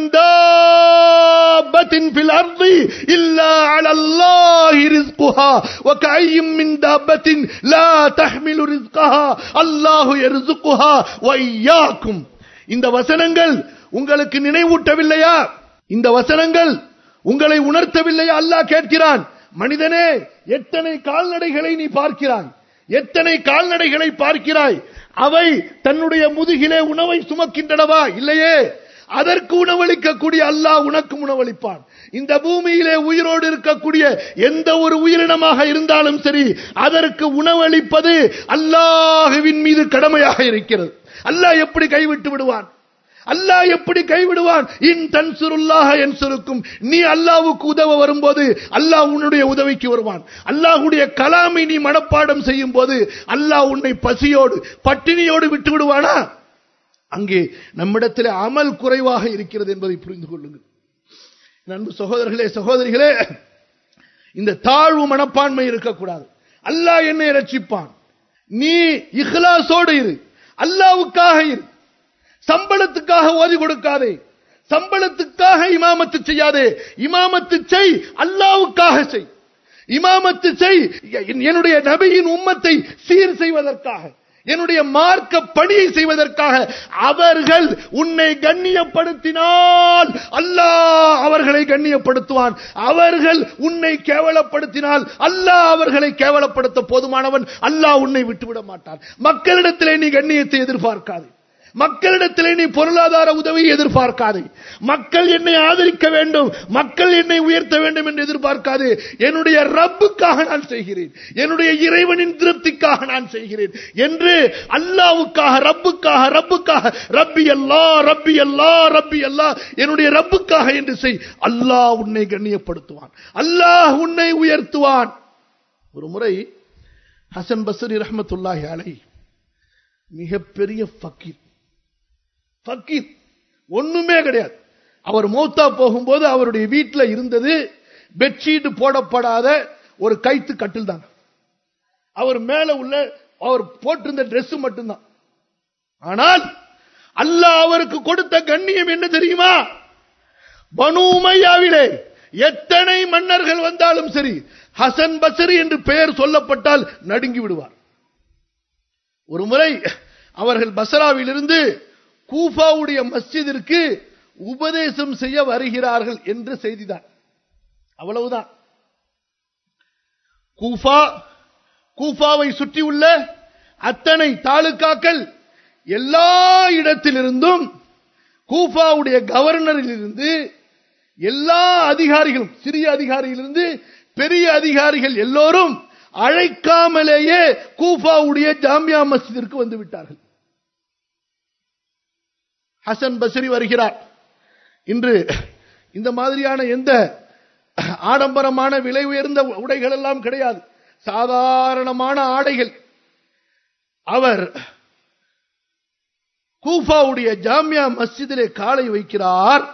دابة في الأرض إلا على الله رزقها وكأي من دابة لا تحمل رزقها الله يرزقها وإياكم இந்த வசனங்கள் உங்களுக்கு நினைவூட்டவில்லையா இந்த வசனங்கள் உங்களை உணர்த்தவில்லையா அல்லாஹ் கேட்கிறான் மனிதனே எத்தனை கால்நடைகளை நீ பார்க்கிறாய் எத்தனை கால்நடைகளை பார்க்கிறாய் அவை தன்னுடைய முதுகிலே உணவை சுமக்கின்றனவா இல்லையே அதற்கு உணவளிக்கக்கூடிய அல்லாஹ் உனக்கும் உணவளிப்பான் இந்த பூமியிலே உயிரோடு இருக்கக்கூடிய எந்த ஒரு உயிரினமாக இருந்தாலும் சரி அதற்கு உணவளிப்பது அல்லாஹுவின் மீது கடமையாக இருக்கிறது அல்லாஹ் எப்படி கைவிட்டு விடுவான் அல்லாஹ் எப்படி கைவிடுவான் இன் தன்சுருல்லாஹ என்சுருக்கும் நீ அல்லாஹ்வுக்கு உதவ வரும்போது அல்லாஹ் உன்னுடைய உதவிக்கு வருவான் அல்லாஹ்வுடைய கலாமை நீ மனப்பாடம் செய்யும் போது அல்லாஹ் உன்னை பசியோடு பட்டினியோடு விட்டு விடுவானா அங்கே நம்மிடத்தில் அமல் குறைவாக இருக்கிறது என்பதை புரிந்து கொள்ளுங்கள் நண்பு சகோதரர்களே சகோதரிகளே இந்த தாழ்வு மனப்பான்மை இருக்கக்கூடாது அல்லாஹ் என்னை ரட்சிப்பான் நீ இஹ்லாசோடு இரு அல்லாவுக்காக இரு சம்பளத்துக்காக ஓதி கொடுக்காதே சம்பளத்துக்காக இமாமத்து செய்யாதே இமாமத்து செய் அல்லாவுக்காக செய் இமாமத்து செய் என்னுடைய நபியின் உம்மத்தை சீர் செய்வதற்காக என்னுடைய மார்க்க பணியை செய்வதற்காக அவர்கள் உன்னை கண்ணியப்படுத்தினால் அல்லாஹ் அவர்களை கண்ணியப்படுத்துவான் அவர்கள் உன்னை கேவலப்படுத்தினால் அல்லாஹ் அவர்களை கேவலப்படுத்த போதுமானவன் அல்லாஹ் உன்னை விட்டுவிட மாட்டான் மக்களிடத்திலே நீ கண்ணியத்தை எதிர்பார்க்காதே மக்களிடத்திலே நீ பொருளாதார உதவியை எதிர்பார்க்காதே மக்கள் என்னை ஆதரிக்க வேண்டும் மக்கள் என்னை உயர்த்த வேண்டும் என்று எதிர்பார்க்காது என்னுடைய ரப்புக்காக நான் செய்கிறேன் என்னுடைய இறைவனின் திருப்திக்காக நான் செய்கிறேன் என்று அல்லாவுக்காக ரப்புக்காக ரப்புக்காக ரப்பி அல்லா ரப்பி அல்லா ரப்பி அல்லா என்னுடைய ரப்புக்காக என்று செய் அல்லாஹ் உன்னை கண்ணியப்படுத்துவான் அல்லாஹ் உன்னை உயர்த்துவான் ஒரு முறை ஹசன் பஸ்ரி ரஹமத்துல்லாஹி அலை மிகப்பெரிய ஃபக்கீர் ஃபக்கீர் ஒண்ணுமே கிடையாது அவர் மௌத்தா போகும்போது அவருடைய வீட்டில் இருந்தது பெட்ஷீட் போடப்படாத ஒரு கைத்து கட்டில் தான் அவர் மேல உள்ள அவர் போட்டிருந்த Dress மட்டும்தான் ஆனால் அல்லாஹ் அவருக்கு கொடுத்த கண்ணியம் என்ன தெரியுமா பனு உமையாவிலே எத்தனை மன்னர்கள் வந்தாலும் சரி ஹசன் பசரி என்று பெயர் சொல்லப்பட்டால் நடுங்கி விடுவார் ஒரு முறை அவர்கள் பசராவிலிருந்து கூஃபாவுடைய மஸ்ஜிதிற்கு உபதேசம் செய்ய வருகிறார்கள் என்று செய்திதான் அவ்வளவுதான் கூஃபா கூஃபாவை சுற்றியுள்ள அத்தனை தாலுக்காக்கள் எல்லா இடத்திலிருந்தும் கூஃபாவுடைய கவர்னரிலிருந்து எல்லா அதிகாரிகளும் சிறிய அதிகாரியிலிருந்து பெரிய அதிகாரிகள் எல்லோரும் அழைக்காமலேயே கூஃபாவுடைய ஜாமியா மஸ்ஜிதிற்கு வந்து விட்டார்கள் ஹசன் பஸ்ரி வருகிறார் இன்று இந்த மாதிரியான எந்த ஆடம்பரமான விலை உயர்ந்த உடைகள் எல்லாம் கிடையாது சாதாரணமான ஆடைகள் அவர் கூஃபாவுடைய ஜாமியா மஸ்ஜிதிலே காலை வைக்கிறார்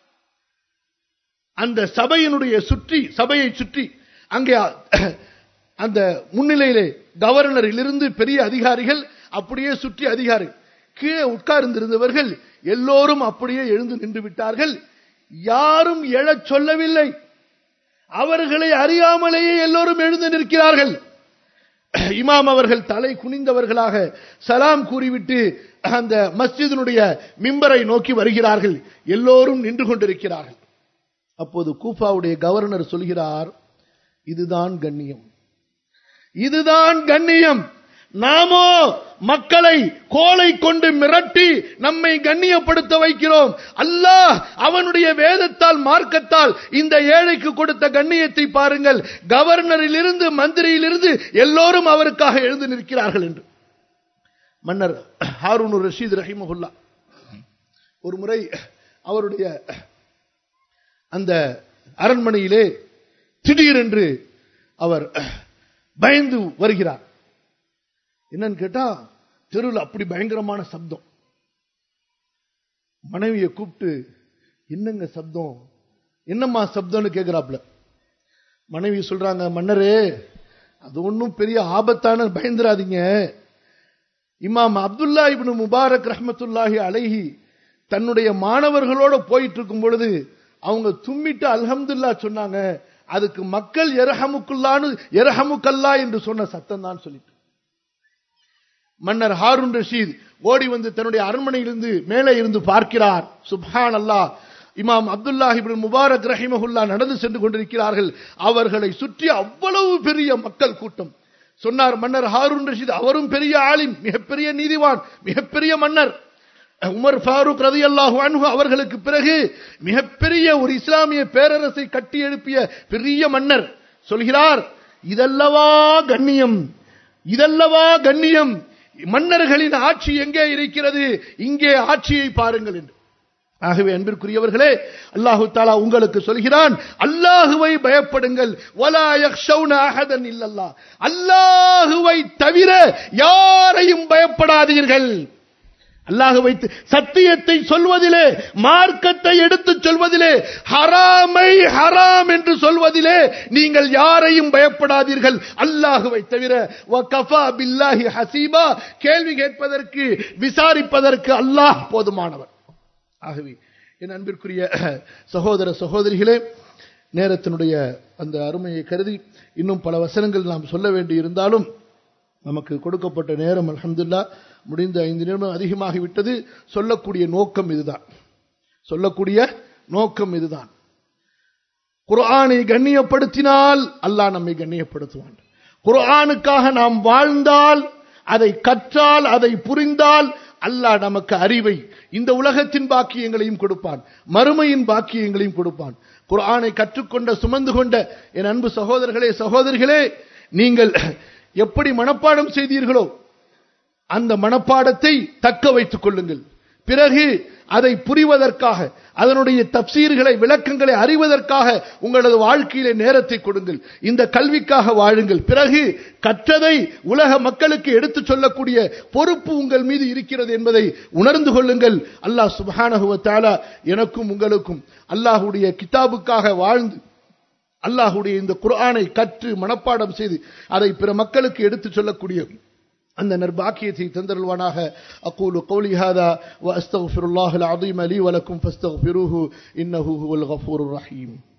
அந்த சபையினுடைய சுற்றி சபையை சுற்றி அங்கே அந்த முன்னிலையிலே கவர்னரிலிருந்து பெரிய அதிகாரிகள் அப்படியே சுற்றி அதிகாரி கீழே உட்கார்ந்திருந்தவர்கள் எல்லோரும் அப்படியே எழுந்து நின்று விட்டார்கள் யாரும் எழச் சொல்லவில்லை அவர்களை அறியாமலேயே எல்லோரும் எழுந்து நிற்கிறார்கள் இமாம் அவர்கள் தலை குனிந்தவர்களாக சலாம் கூறிவிட்டு அந்த மஸ்ஜிதினுடைய மிம்பரை நோக்கி வருகிறார்கள் எல்லோரும் நின்று கொண்டிருக்கிறார்கள் அப்போது கூஃபாவுடைய கவர்னர் சொல்கிறார் இதுதான் கண்ணியம் இதுதான் கண்ணியம் நாமோ மக்களை கோலை கொண்டு மிரட்டி நம்மை கண்ணியப்படுத்த வைக்கிறோம் அல்லாஹ் அவனுடைய வேதத்தால் மார்க்கத்தால் இந்த ஏழைக்கு கொடுத்த கண்ணியத்தை பாருங்கள் கவர்னரிலிருந்து மந்திரியிலிருந்து எல்லோரும் அவருக்காக எழுந்து நிற்கிறார்கள் என்று மன்னர் ஹாரூன் ரஷீத் ரஹிமகுல்லா ஒரு முறை அவருடைய அந்த அரண்மனையிலே திடீரென்று அவர் பயந்து வருகிறார் என்னன்னு கேட்டா தெருவில் அப்படி பயங்கரமான சப்தம் மனைவியை கூப்பிட்டு என்னங்க சப்தம் என்னம்மா சப்தம்னு கேட்கிறாப்ல மனைவி சொல்றாங்க மன்னரே அது ஒன்றும் பெரிய ஆபத்தான பயந்துராதீங்க இமாம் அப்துல்லா இப்னு முபாரக் ரஹமத்துல்லாஹி அலைஹி தன்னுடைய மாணவர்களோட போயிட்டு இருக்கும் பொழுது அவங்க தும்மிட்டு அல்ஹம்துல்லா சொன்னாங்க அதுக்கு மக்கள் எரஹமுக்குல்லான்னு எரஹமுக்கல்லா என்று சொன்ன சத்தம் தான் சொல்லிட்டு மன்னர் ஹாரூன் ரஷீத் ஓடி வந்து தன்னுடைய அரண்மனையிலிருந்து மேலே இருந்து பார்க்கிறார் சுப்ஹான் அல்லா இமாம் அப்துல்லாஹிபின் முபாரக் ரஹிமஹுல்லா நடந்து சென்று கொண்டிருக்கிறார்கள் அவர்களை சுற்றி அவ்வளவு பெரிய மக்கள் கூட்டம் சொன்னார் மன்னர் ஹாரூன் ரஷீத் அவரும் பெரிய ஆலிம் மிகப்பெரிய நீதிவான் மிகப்பெரிய மன்னர் உமர் ஃபாரூக் ரதி அல்லாஹு அன்ஹு அவர்களுக்கு பிறகு மிகப்பெரிய ஒரு இஸ்லாமிய பேரரசை கட்டி எழுப்பிய பெரிய மன்னர் சொல்கிறார் இதல்லவா கண்ணியம் இதல்லவா கண்ணியம் மன்னர்களின் ஆட்சி எங்கே இருக்கிறது இங்கே ஆட்சியை பாருங்கள் என்று ஆகவே அன்பிற்குரியவர்களே அல்லாஹு தாலா உங்களுக்கு சொல்கிறான் அல்லாஹுவை பயப்படுங்கள் வலா யக்ஷௌன அஹதன் இல்லல்லா அல்லாஹுவை தவிர யாரையும் பயப்படாதீர்கள் அல்லாஹுவை சத்தியத்தை சொல்வதிலே மார்க்கத்தை எடுத்துச் சொல்வதிலே ஹராமை ஹராம் என்று சொல்வதிலே நீங்கள் யாரையும் பயப்படாதீர்கள் அல்லாஹுவை தவிர வகஃபா பில்லாஹி ஹசீபா கேள்வி கேட்பதற்கு விசாரிப்பதற்கு அல்லாஹ் போதுமானவர் ஆகவே என் அன்பிற்குரிய சகோதர சகோதரிகளே நேரத்தினுடைய அந்த அருமையை கருதி இன்னும் பல வசனங்கள் நாம் சொல்ல வேண்டி இருந்தாலும் நமக்கு கொடுக்கப்பட்ட நேரம் அலமதுல்லா முடிந்த ஐந்து நிமிடம் அதிகமாகிவிட்டது சொல்லக்கூடிய நோக்கம் இதுதான் சொல்லக்கூடிய நோக்கம் இதுதான் குர்ஆனை கண்ணியப்படுத்தினால் அல்லாஹ் நம்மை கண்ணியப்படுத்துவான் குர்ஆனுக்காக நாம் வாழ்ந்தால் அதை கற்றால் அதை புரிந்தால் அல்லாஹ் நமக்கு அறிவை இந்த உலகத்தின் பாக்கியங்களையும் கொடுப்பான் மறுமையின் பாக்கியங்களையும் கொடுப்பான் குர்ஆனை கற்றுக்கொண்ட சுமந்து கொண்ட என் அன்பு சகோதரர்களே சகோதரிகளே நீங்கள் எப்படி மனப்பாடம் செய்தீர்களோ அந்த மனப்பாடத்தை தக்க வைத்துக் கொள்ளுங்கள் பிறகு அதை புரிவதற்காக அதனுடைய தப்சீர்களை விளக்கங்களை அறிவதற்காக உங்களது வாழ்க்கையிலே நேரத்தை கொடுங்கள் இந்த கல்விக்காக வாழுங்கள் பிறகு கற்றதை உலக மக்களுக்கு எடுத்துச் சொல்லக்கூடிய பொறுப்பு உங்கள் மீது இருக்கிறது என்பதை உணர்ந்து கொள்ளுங்கள் அல்லாஹ் சுபஹானஹுவ தாலா எனக்கும் உங்களுக்கும் அல்லாஹுடைய கிதாபுக்காக வாழ்ந்து அல்லாஹுடைய இந்த குர்ஆனை கற்று மனப்பாடம் செய்து அதை பிற மக்களுக்கு எடுத்துச் சொல்லக்கூடிய அந்த நர்பாக்கியத்தை தந்தருள்வானாக அக்கூலு கௌலி ஹாதா வ அஸ்தக்ஃபிருல்லாஹ் அல் அஸீம் லி வலக்கும் ஃபஸ்தக்ஃபிருஹு இன்னஹு ஹுவல் கஃபூருர் ரஹீம்